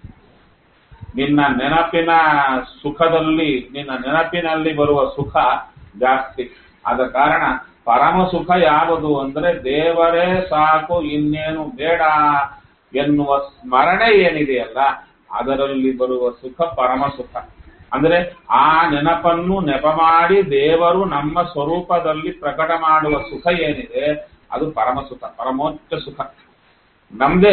ನಿನ್ನ ನೆನಪಿನ ಸುಖದಲ್ಲಿ ನಿನ್ನ ನೆನಪಿನಲ್ಲಿ ಬರುವ ಸುಖ ಜಾಸ್ತಿ ಆದ ಕಾರಣ ಪರಮ ಸುಖ ಯಾವುದು ಅಂದ್ರೆ ದೇವರೇ ಸಾಕು ಇನ್ನೇನು ಬೇಡ ಎನ್ನುವ ಸ್ಮರಣೆ ಏನಿದೆಯಲ್ಲ ಅದರಲ್ಲಿ ಬರುವ ಸುಖ ಪರಮ ಸುಖ ಅಂದ್ರೆ ಆ ನೆನಪನ್ನು ನೆಪ ಮಾಡಿ ದೇವರು ನಮ್ಮ ಸ್ವರೂಪದಲ್ಲಿ ಪ್ರಕಟ ಮಾಡುವ ಸುಖ ಏನಿದೆ ಅದು ಪರಮ ಸುಖ ಪರಮೋಚ್ಚ ಸುಖ ನಮ್ದೇ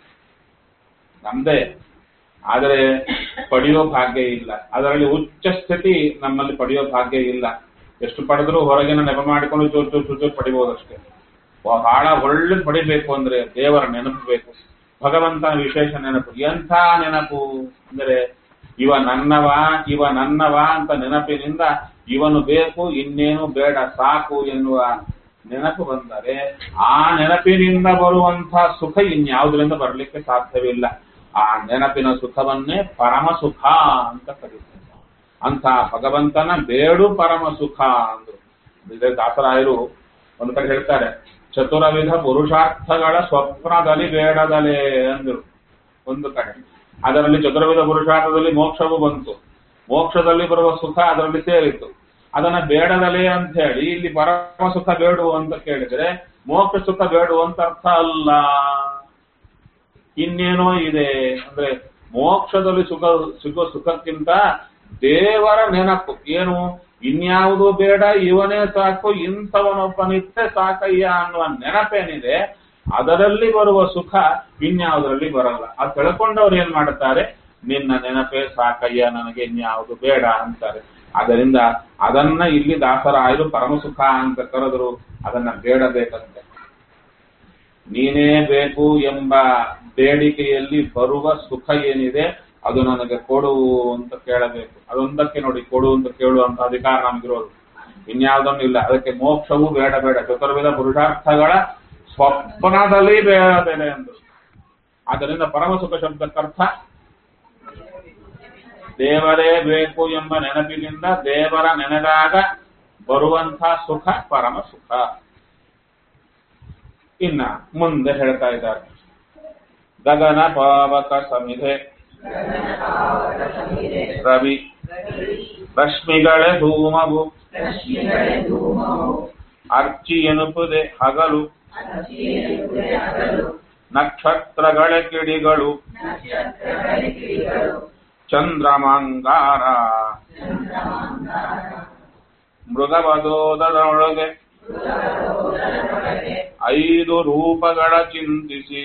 ನಮ್ದೇ ಆದರೆ ಪಡೆಯೋ ಭಾಗ್ಯ ಇಲ್ಲ ಅದರಲ್ಲಿ ಉಚ್ಚ ಸ್ಥಿತಿ ನಮ್ಮಲ್ಲಿ ಪಡೆಯೋ ಭಾಗ್ಯ ಇಲ್ಲ ಎಷ್ಟು ಪಡೆದರೂ ಹೊರಗಿನ ನೆಪ ಮಾಡಿಕೊಂಡು ಚೂರು ಚೂರು ಚೂರು ಚೂರು ಪಡಿಬಹುದಷ್ಟೇ ಬಹಳ ಒಳ್ಳೇದು ಪಡಿಬೇಕು ಅಂದ್ರೆ ದೇವರ ನೆನಪು ಬೇಕು ಭಗವಂತನ ವಿಶೇಷ ನೆನಪು ಎಂಥ ನೆನಪು ಅಂದರೆ ಇವ ನನ್ನವ ಇವ ನನ್ನವ ಅಂತ ನೆನಪಿನಿಂದ ಇವನು ಬೇಕು ಇನ್ನೇನು ಬೇಡ ಸಾಕು ಎನ್ನುವ ನೆನಪು ಬಂದರೆ ಆ ನೆನಪಿನಿಂದ ಬರುವಂಥ ಸುಖ ಇನ್ಯಾವುದರಿಂದ ಬರಲಿಕ್ಕೆ ಸಾಧ್ಯವಿಲ್ಲ ಆ ನೆನಪಿನ ಸುಖವನ್ನೇ ಪರಮ ಸುಖ ಅಂತ ಕರೀತಾರೆ ಅಂತ ಭಗವಂತನ ಬೇಡು ಪರಮ ಸುಖ ಅಂದ್ರು ಇದೇ ದಾಸರಾಯರು ಒಂದು ಕಡೆ ಹೇಳ್ತಾರೆ ಚತುರವಿಧ ಪುರುಷಾರ್ಥಗಳ ಸ್ವಪ್ನದಲ್ಲಿ ಬೇಡದಲೇ ಅಂದ್ರು ಒಂದು ಕಡೆ ಅದರಲ್ಲಿ ಚತುರ್ವಿಧ ಪುರುಷಾರ್ಥದಲ್ಲಿ ಮೋಕ್ಷವೂ ಬಂತು ಮೋಕ್ಷದಲ್ಲಿ ಬರುವ ಸುಖ ಅದರಲ್ಲಿ ಸೇರಿತು ಅದನ್ನ ಬೇಡದಲೇ ಅಂತ ಹೇಳಿ ಇಲ್ಲಿ ಪರಮ ಸುಖ ಬೇಡು ಅಂತ ಕೇಳಿದ್ರೆ ಮೋಕ್ಷ ಸುಖ ಬೇಡು ಅಂತ ಅರ್ಥ ಅಲ್ಲ ಇನ್ನೇನೋ ಇದೆ ಅಂದ್ರೆ ಮೋಕ್ಷದಲ್ಲಿ ಸುಖ ಸಿಗೋ ಸುಖಕ್ಕಿಂತ ದೇವರ ನೆನಪು ಏನು ಇನ್ಯಾವುದು ಬೇಡ ಇವನೇ ಸಾಕು ಇಂಥವನೊಬ್ಬನಿತ್ತೆ ಸಾಕಯ್ಯ ಅನ್ನುವ ನೆನಪೇನಿದೆ ಅದರಲ್ಲಿ ಬರುವ ಸುಖ ಇನ್ಯಾವುದರಲ್ಲಿ ಬರಲ್ಲ ಅದು ತಿಳ್ಕೊಂಡವ್ರು ಏನ್ ಮಾಡುತ್ತಾರೆ ನಿನ್ನ ನೆನಪೇ ಸಾಕಯ್ಯ ನನಗೆ ಇನ್ಯಾವುದು ಬೇಡ ಅಂತಾರೆ ಅದರಿಂದ ಅದನ್ನ ಇಲ್ಲಿ ದಾಸರಾಯರು ಪರಮ ಸುಖ ಅಂತ ಕರೆದ್ರು ಅದನ್ನ ಬೇಡಬೇಕಂತೆ ನೀನೇ ಬೇಕು ಎಂಬ ಬೇಡಿಕೆಯಲ್ಲಿ ಬರುವ ಸುಖ ಏನಿದೆ ಅದು ನನಗೆ ಕೊಡು ಅಂತ ಕೇಳಬೇಕು ಅದೊಂದಕ್ಕೆ ನೋಡಿ ಕೊಡು ಅಂತ ಕೇಳುವಂತ ಅಧಿಕಾರ ನಮಗಿರೋದು ಇನ್ಯಾವುದನ್ನು ಇಲ್ಲ ಅದಕ್ಕೆ ಮೋಕ್ಷವೂ ಬೇಡ ಬೇಡ ಚತುರ್ವಿಧ ಪುರುಷಾರ್ಥಗಳ ಸ್ವಪ್ನದಲ್ಲಿ ಬೇಡಬೇಡ ಎಂದು ಆದ್ದರಿಂದ ಪರಮ ಸುಖ ಶಬ್ದಕ್ಕರ್ಥ ದೇವರೇ ಬೇಕು ಎಂಬ ನೆನಪಿನಿಂದ ದೇವರ ನೆನೆದಾಗ ಬರುವಂಥ ಸುಖ ಪರಮ ಸುಖ ಇನ್ನ ಮುಂದೆ ಹೇಳ್ತಾ ಇದ್ದಾರೆ ಗಗನ ಪಾವಕ ಸಮಿಧೆ ರವಿ ರಶ್ಮಿಗಳೇ ಧೂಮವು ಅರ್ಚಿ ಎನುಪುದೆ ಹಗಲು ನಕ್ಷತ್ರಗಳ ಕಿಡಿಗಳು ಚಂದ್ರಮಂಗಾರ ಮೃಗವದೋದರೊಳಗೆ ಐದು ರೂಪಗಳ ಚಿಂತಿಸಿ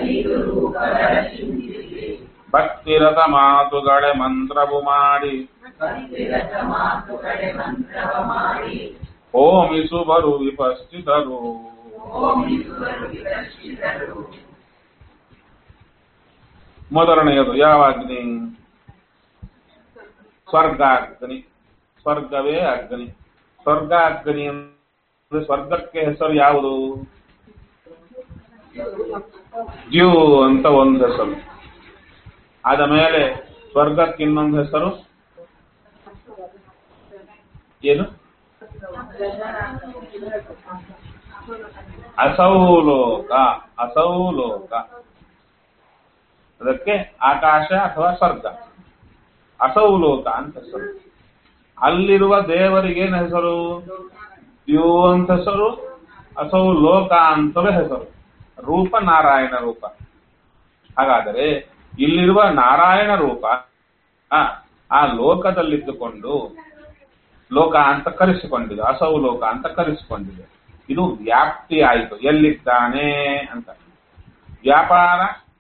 ಭಕ್ತಿರಥ ಮಾತುಗಳೇ ಮಂತ್ರವು ಮಾಡಿ ಓಮಿಸುವರು ವಿಪಸ್ಥಿತರು ಮೊದಲನೆಯದು ಯಾವ ಅಗ್ನಿ ಸ್ವರ್ಗಾಗ್ನಿ ಸ್ವರ್ಗವೇ ಅಗ್ನಿ ಸ್ವರ್ಗ ಅಗ್ನಿ ಅಂದ್ರೆ ಸ್ವರ್ಗಕ್ಕೆ ಹೆಸರು ಯಾವುದು ದ್ಯೂ ಅಂತ ಒಂದು ಹೆಸರು ಆದ ಮೇಲೆ ಸ್ವರ್ಗಕ್ಕೆ ಇನ್ನೊಂದು ಹೆಸರು ಏನು ಅಸೌಲೋಕ ಅಸೌಲೋಕ ಅದಕ್ಕೆ ಆಕಾಶ ಅಥವಾ ಸ್ವರ್ಗ ಅಸೌಲೋಕ ಅಂತ ಹೆಸರು ಅಲ್ಲಿರುವ ದೇವರಿಗೆ ಏನು ಹೆಸರು ದ್ಯೂ ಅಂತ ಹೆಸರು ಅಸೌ ಲೋಕ ಅಂತವೇ ಹೆಸರು ರೂಪ ನಾರಾಯಣ ರೂಪ ಹಾಗಾದರೆ ಇಲ್ಲಿರುವ ನಾರಾಯಣ ರೂಪ ಆ, ಆ ಲೋಕದಲ್ಲಿದ್ದುಕೊಂಡು ಲೋಕ ಅಂತ ಕರೆಸಿಕೊಂಡಿದೆ ಅಸೌ ಲೋಕ ಅಂತ ಕರೆಸಿಕೊಂಡಿದೆ ಇದು ವ್ಯಾಪ್ತಿ ಆಯಿತು ಎಲ್ಲಿದ್ದಾನೆ ಅಂತ ವ್ಯಾಪಾರ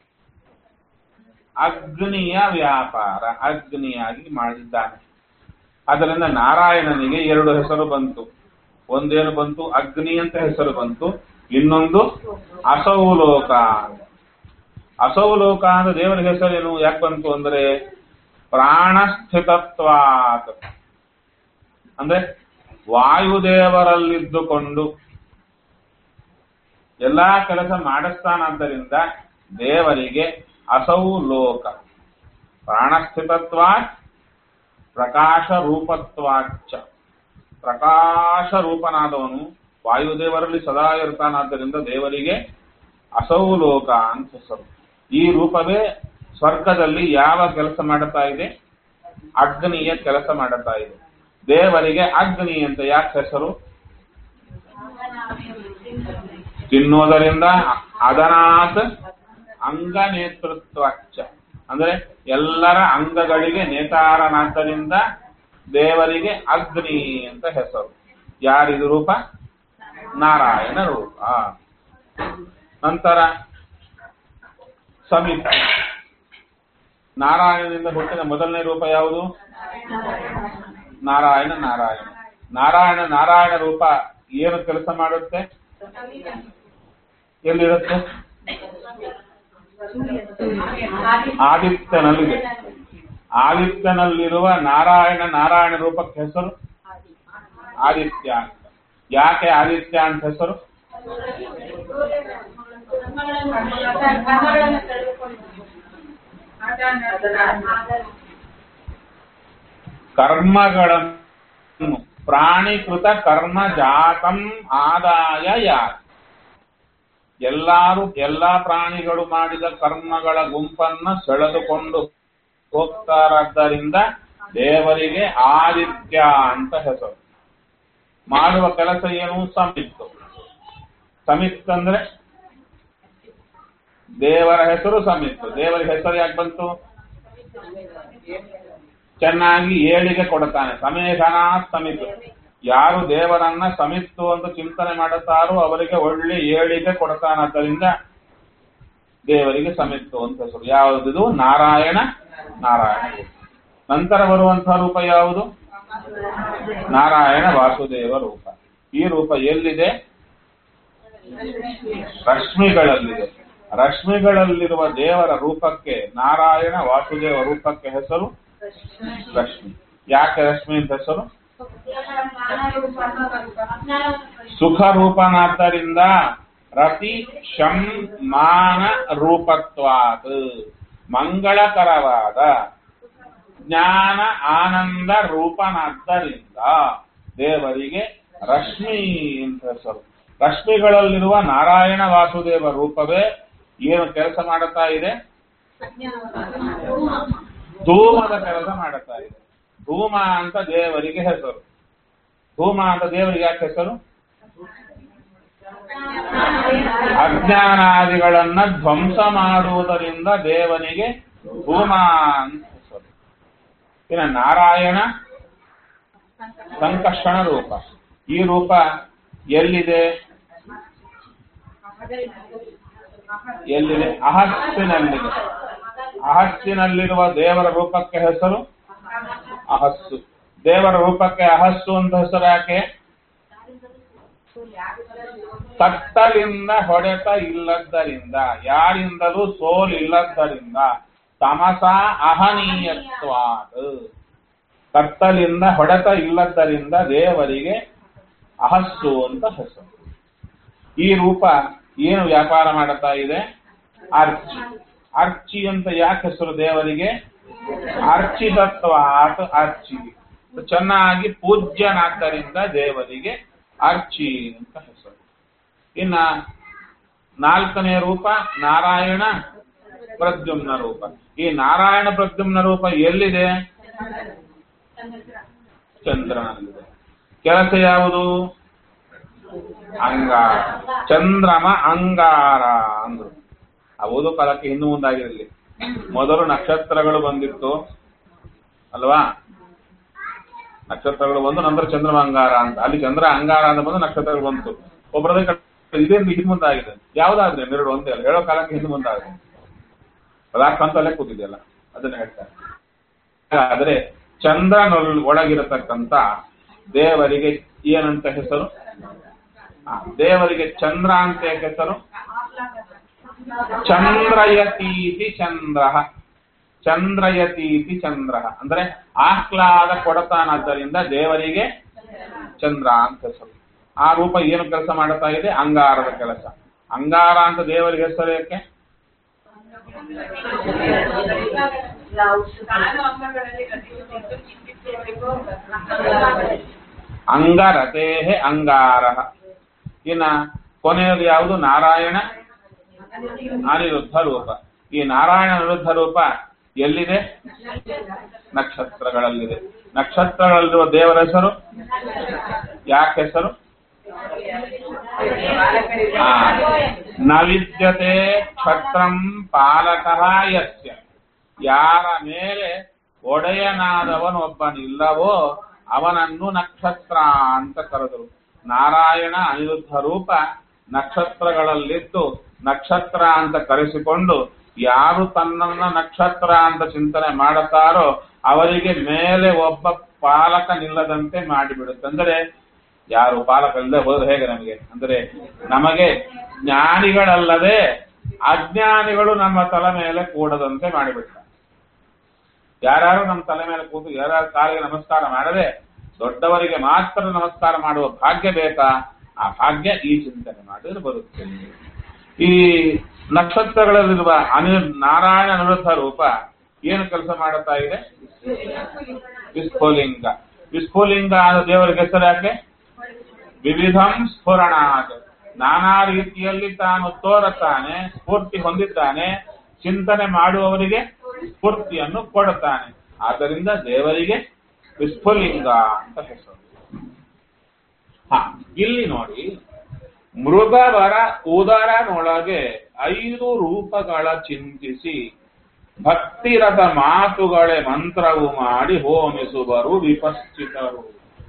ಅಗ್ನಿಯ ವ್ಯಾಪಾರ ಅಗ್ನಿಯಾಗಿ ಮಾಡಿದ್ದಾನೆ ಅದರಿಂದ ನಾರಾಯಣನಿಗೆ ಎರಡು ಹೆಸರು ಬಂತು ಒಂದೇನು ಬಂತು ಅಗ್ನಿ ಅಂತ ಹೆಸರು ಬಂತು ಇನ್ನೊಂದು ಅಸೌಲೋಕ ಅಸೌಲೋಕ ಅಂದ್ರೆ ದೇವರ ಹೆಸರೇನು ಯಾಕೆ ಬಂತು ಅಂದ್ರೆ ಪ್ರಾಣಸ್ಥಿತತ್ವಾತ್ ಅಂದ್ರೆ ವಾಯುದೇವರಲ್ಲಿದ್ದುಕೊಂಡು ಎಲ್ಲಾ ಕೆಲಸ ಮಾಡಿಸ್ತಾನಾದ್ದರಿಂದ ದೇವರಿಗೆ ಅಸೌ ಲೋಕ ಪ್ರಾಣಸ್ಥಿತತ್ವಾತ್ ಪ್ರಕಾಶ ರೂಪತ್ವಾಚ್ಚ ಪ್ರಕಾಶ ರೂಪನಾದವನು ವಾಯುದೇವರಲ್ಲಿ ಸದಾ ಇರ್ತಾನಾದ್ದರಿಂದ ದೇವರಿಗೆ ಅಸೌ ಲೋಕ ಅಂತ ಹೆಸರು ಈ ರೂಪವೇ ಸ್ವರ್ಗದಲ್ಲಿ ಯಾವ ಕೆಲಸ ಮಾಡುತ್ತಾ ಇದೆ ಅಗ್ನಿಯ ಕೆಲಸ ಮಾಡುತ್ತಾ ಇದೆ ದೇವರಿಗೆ ಅಗ್ನಿ ಅಂತ ಯಾಕೆ ಹೆಸರು ತಿನ್ನೋದರಿಂದ ಅದನಾತ್ ಅಂಗ ನೇತೃತ್ವಚ್ಚ ಅಂದ್ರೆ ಎಲ್ಲರ ಅಂಗಗಳಿಗೆ ನೇತಾರನಾದ್ದರಿಂದ ದೇವರಿಗೆ ಅಗ್ನಿ ಅಂತ ಹೆಸರು ಯಾರಿದು ರೂಪ ನಾರಾಯಣ ರೂಪ ನಂತರ ಸಮಿತ ನಾರಾಯಣನಿಂದ ಹುಟ್ಟಿದ ಮೊದಲನೇ ರೂಪ ಯಾವುದು ನಾರಾಯಣ ನಾರಾಯಣ ನಾರಾಯಣ ನಾರಾಯಣ ರೂಪ ಏನು ಕೆಲಸ ಮಾಡುತ್ತೆ ಎಲ್ಲಿರುತ್ತೆ ಆದಿತ್ಯನಲ್ಲಿದೆ ಆದಿತ್ಯನಲ್ಲಿರುವ ನಾರಾಯಣ ನಾರಾಯಣ ರೂಪಕ್ಕೆ ಹೆಸರು ಆದಿತ್ಯ ಅಂತ ಯಾಕೆ ಆದಿತ್ಯ ಅಂತ ಹೆಸರು ಕರ್ಮಗಳನ್ನು ಪ್ರಾಣಿಕೃತ ಕರ್ಮ ಜಾತಂ ಆದಾಯ ಯಾತ್ ಎಲ್ಲಾರು ಎಲ್ಲಾ ಪ್ರಾಣಿಗಳು ಮಾಡಿದ ಕರ್ಮಗಳ ಗುಂಪನ್ನ ಸೆಳೆದುಕೊಂಡು ಹೋಗ್ತಾರಾದ್ದರಿಂದ ದೇವರಿಗೆ ಆದಿತ್ಯ ಅಂತ ಹೆಸರು ಮಾಡುವ ಕೆಲಸ ಏನು ಸಮಿತ್ತು ಸಮಿತ್ ಅಂದ್ರೆ ದೇವರ ಹೆಸರು ಸಮಿತ್ತು ದೇವರ ಹೆಸರು ಯಾಕೆ ಬಂತು ಚೆನ್ನಾಗಿ ಏಳಿಗೆ ಕೊಡುತ್ತಾನೆ ಸಮೇಧನಾಥ್ ಸಮಿತು ಯಾರು ದೇವರನ್ನ ಸಮಿತ್ತು ಅಂತ ಚಿಂತನೆ ಮಾಡುತ್ತಾರೋ ಅವರಿಗೆ ಒಳ್ಳೆ ಏಳಿಗೆ ಕೊಡುತ್ತಾನಾದ್ದರಿಂದ ದೇವರಿಗೆ ಸಮಿತ್ತು ಅಂತ ಹೆಸರು ಯಾವುದಿದು ನಾರಾಯಣ ನಾರಾಯಣ ನಂತರ ಬರುವಂತಹ ರೂಪ ಯಾವುದು ನಾರಾಯಣ ವಾಸುದೇವ ರೂಪ ಈ ರೂಪ ಎಲ್ಲಿದೆ ರಶ್ಮಿಗಳಲ್ಲಿದೆ ರಶ್ಮಿಗಳಲ್ಲಿರುವ ದೇವರ ರೂಪಕ್ಕೆ ನಾರಾಯಣ ವಾಸುದೇವ ರೂಪಕ್ಕೆ ಹೆಸರು ರಶ್ಮಿ ಯಾಕೆ ರಶ್ಮಿ ಅಂತ ಹೆಸರು ಸುಖ ರೂಪನಾದ್ದರಿಂದ ರತಿ ಶಂ ಮಾನ ರೂಪತ್ವಾತ್ ಮಂಗಳಕರವಾದ ಜ್ಞಾನ ಆನಂದ ರೂಪನಾದ್ದರಿಂದ ದೇವರಿಗೆ ರಶ್ಮಿ ಅಂತ ಹೆಸರು ರಶ್ಮಿಗಳಲ್ಲಿರುವ ನಾರಾಯಣ ವಾಸುದೇವ ರೂಪವೇ ಏನು ಕೆಲಸ ಮಾಡುತ್ತಾ ಇದೆ ಧೂಮದ ಕೆಲಸ ಮಾಡುತ್ತಾ ಇದೆ ಧೂಮ ಅಂತ ದೇವರಿಗೆ ಹೆಸರು ಧೂಮ ಅಂತ ದೇವರಿಗೆ ಯಾಕೆ ಹೆಸರು ಅಜ್ಞಾನಾದಿಗಳನ್ನ ಧ್ವಂಸ ಮಾಡುವುದರಿಂದ ದೇವನಿಗೆ ಧೂಮ ಅಂತ ಹೆಸರು ಇನ್ನು ನಾರಾಯಣ ಸಂಕರ್ಷಣ ರೂಪ ಈ ರೂಪ ಎಲ್ಲಿದೆ ಎಲ್ಲಿದೆ ಅಹಸ್ಸಿನಲ್ಲಿದೆ ಅಹಸ್ಸಿನಲ್ಲಿರುವ ದೇವರ ರೂಪಕ್ಕೆ ಹೆಸರು ಅಹಸ್ಸು ದೇವರ ರೂಪಕ್ಕೆ ಅಹಸ್ಸು ಅಂತ ಹೆಸರು ಯಾಕೆ ಕತ್ತಲಿಂದ ಹೊಡೆತ ಇಲ್ಲದ್ದರಿಂದ ಯಾರಿಂದಲೂ ಸೋಲಿಲ್ಲದ್ದರಿಂದ ತಮಸ ಅಹನೀಯತ್ವಾದ ಕತ್ತಲಿಂದ ಹೊಡೆತ ಇಲ್ಲದ್ದರಿಂದ ದೇವರಿಗೆ ಅಹಸ್ಸು ಅಂತ ಹೆಸರು ಈ ರೂಪ ಏನು ವ್ಯಾಪಾರ ಮಾಡುತ್ತಾ ಇದೆ ಅರ್ಚಿ ಅರ್ಚಿ ಅಂತ ಯಾಕೆ ಹೆಸರು ದೇವರಿಗೆ ಅರ್ಚಿತತ್ವಾತ್ ಅರ್ಚಿ ಚೆನ್ನಾಗಿ ಪೂಜ್ಯನಾದ್ದರಿಂದ ದೇವರಿಗೆ ಅರ್ಚಿ ಅಂತ ಹೆಸರು ಇನ್ನ ನಾಲ್ಕನೇ ರೂಪ ನಾರಾಯಣ ಪ್ರದ್ಯುಮ್ನ ರೂಪ ಈ ನಾರಾಯಣ ಪ್ರದ್ಯುಮ್ನ ರೂಪ ಎಲ್ಲಿದೆ ಚಂದ್ರನಲ್ಲಿದೆ ಕೆಲಸ ಯಾವುದು ಅಂಗಾರ ಚಂದ್ರಮ ಅಂಗಾರ ಅಂದ್ರು ಆ ಓದೋ ಕಾಲಕ್ಕೆ ಹಿಂದೆ ಮುಂದಾಗಿರಲಿ ಮೊದಲು ನಕ್ಷತ್ರಗಳು ಬಂದಿತ್ತು ಅಲ್ವಾ ನಕ್ಷತ್ರಗಳು ಬಂದು ನಂತರ ಚಂದ್ರಮ ಅಂಗಾರ ಅಂತ ಅಲ್ಲಿ ಚಂದ್ರ ಅಂಗಾರ ಅಂತ ಬಂದು ನಕ್ಷತ್ರಗಳು ಬಂತು ಒಬ್ಬರದ ಇದೇನು ಹಿಂದೆ ಮುಂದಾಗಿದೆ ಯಾವ್ದಾದ್ರೆ ಎರಡು ಒಂದೇ ಅಲ್ಲ ಹೇಳೋ ಕಾಲಕ್ಕೆ ಹಿಂದೆ ಮುಂದಾಗಿದೆ ಪದಾರ್ಥ ಅಂತಲ್ಲೇ ಕೂತಿದೆಯಲ್ಲ ಅದನ್ನ ಹೇಳ್ತಾರೆ ಆದ್ರೆ ಚಂದ್ರನ ಒಳಗಿರತಕ್ಕಂತ ದೇವರಿಗೆ ಏನಂತ ಹೆಸರು ಆ, ದೇವರಿಗೆ ಚಂದ್ರ ಅಂತ ಯಾಕೆ ಹೆಸರು ಚಂದ್ರಯತೀತಿ ಚಂದ್ರ ಚಂದ್ರಯತೀತಿ ಚಂದ್ರ ಅಂದ್ರೆ ಆಹ್ಲಾದ ಕೊಡತಾನಾದ್ದರಿಂದ ದೇವರಿಗೆ ಚಂದ್ರ ಅಂತ ಹೆಸರು ಆ ರೂಪ ಏನು ಕೆಲಸ ಮಾಡುತ್ತಾ ಇದೆ ಅಂಗಾರದ ಕೆಲಸ ಅಂಗಾರ ಅಂತ ದೇವರಿಗೆ ಹೆಸರು ಯಾಕೆ ಅಂಗರತೆ ಅಂಗಾರ ಇನ್ನ ಕೊನೆಯದು ಯಾವುದು ನಾರಾಯಣ ಅನಿರುದ್ಧ ರೂಪ ಈ ನಾರಾಯಣ ಅನಿರುದ್ಧ ರೂಪ ಎಲ್ಲಿದೆ ನಕ್ಷತ್ರಗಳಲ್ಲಿದೆ ನಕ್ಷತ್ರಗಳಲ್ಲಿರುವ ದೇವರ ಹೆಸರು ಯಾಕೆ ಹೆಸರು ಆ, ನ ವಿದ್ಯತೆ ಕ್ಷತ್ರಂ ಪಾಲಕಃ ಯಸ್ಯ ಯಾರ ಮೇಲೆ ಒಡೆಯನಾದವನೊಬ್ಬನಿಲ್ಲವೋ ಅವನನ್ನು ನಕ್ಷತ್ರ ಅಂತ ಕರೆದರು ನಾರಾಯಣ ಅನಿರುದ್ಧ ರೂಪ ನಕ್ಷತ್ರಗಳಲ್ಲಿದ್ದು ನಕ್ಷತ್ರ ಅಂತ ಕರೆಸಿಕೊಂಡು ಯಾರು ತನ್ನನ್ನ ನಕ್ಷತ್ರ ಅಂತ ಚಿಂತನೆ ಮಾಡುತ್ತಾರೋ ಅವರಿಗೆ ಮೇಲೆ ಒಬ್ಬ ಪಾಲಕ ನಿಲ್ಲದಂತೆ ಮಾಡಿಬಿಡುತ್ತೆ ಅಂದರೆ ಯಾರು ಪಾಲಕ ಇಲ್ಲದೆ ಹೋದ್ರೆ ಹೇಗೆ ನಮಗೆ ಅಂದರೆ ನಮಗೆ ಜ್ಞಾನಿಗಳಲ್ಲದೆ ಅಜ್ಞಾನಿಗಳು ನಮ್ಮ ತಲೆ ಮೇಲೆ ಕೂಡದಂತೆ ಮಾಡಿಬಿಡ್ತಾರೆ ಯಾರು ನಮ್ಮ ತಲೆ ಮೇಲೆ ಕೂತು ಯಾರ್ಯಾರು ಕಾಲಿಗೆ ನಮಸ್ಕಾರ ಮಾಡದೆ ದೊಡ್ಡವರಿಗೆ ಮಾತ್ರ ನಮಸ್ಕಾರ ಮಾಡುವ ಭಾಗ್ಯ ಬೇಕಾ ಆ ಭಾಗ್ಯ ಈ ಚಿಂತನೆ ಮಾಡಿದ್ರೆ ಬರುತ್ತೆ ಈ ನಕ್ಷತ್ರಗಳಲ್ಲಿರುವ ಅನಿ ನಾರಾಯಣ ಅನಿರುದ್ಧ ರೂಪ ಏನು ಕೆಲಸ ಮಾಡುತ್ತಾ ಇದೆ ವಿಸ್ಫುಲಿಂಗ ವಿಸ್ಫುಲಿಂಗ ಅನ್ನೋ ದೇವರಿಗೆ ಹೆಸರು ಯಾಕೆ ವಿವಿಧಂ ಸ್ಫುರಣಾತ್ ನಾನಾ ರೀತಿಯಲ್ಲಿ ತಾನು ತೋರುತ್ತಾನೆ ಸ್ಫೂರ್ತಿ ಹೊಂದಿದ್ದಾನೆ ಚಿಂತನೆ ಮಾಡುವವರಿಗೆ ಸ್ಫೂರ್ತಿಯನ್ನು ಕೊಡುತ್ತಾನೆ ಆದ್ದರಿಂದ ದೇವರಿಗೆ ವಿಸ್ಫುಲಿಂಗ ಅಂತ ಹೆಸರು ಹ ಇಲ್ಲಿ ನೋಡಿ ಮೃಗವರ ಉದರನೊಳಗೆ ಐದು ರೂಪಗಳ ಚಿಂತಿಸಿ ಭಕ್ತಿರಥ ಮಾತುಗಳೇ ಮಂತ್ರವು ಮಾಡಿ ಹೋಮಿಸುವರು ವಿಪಶ್ಚಿತರು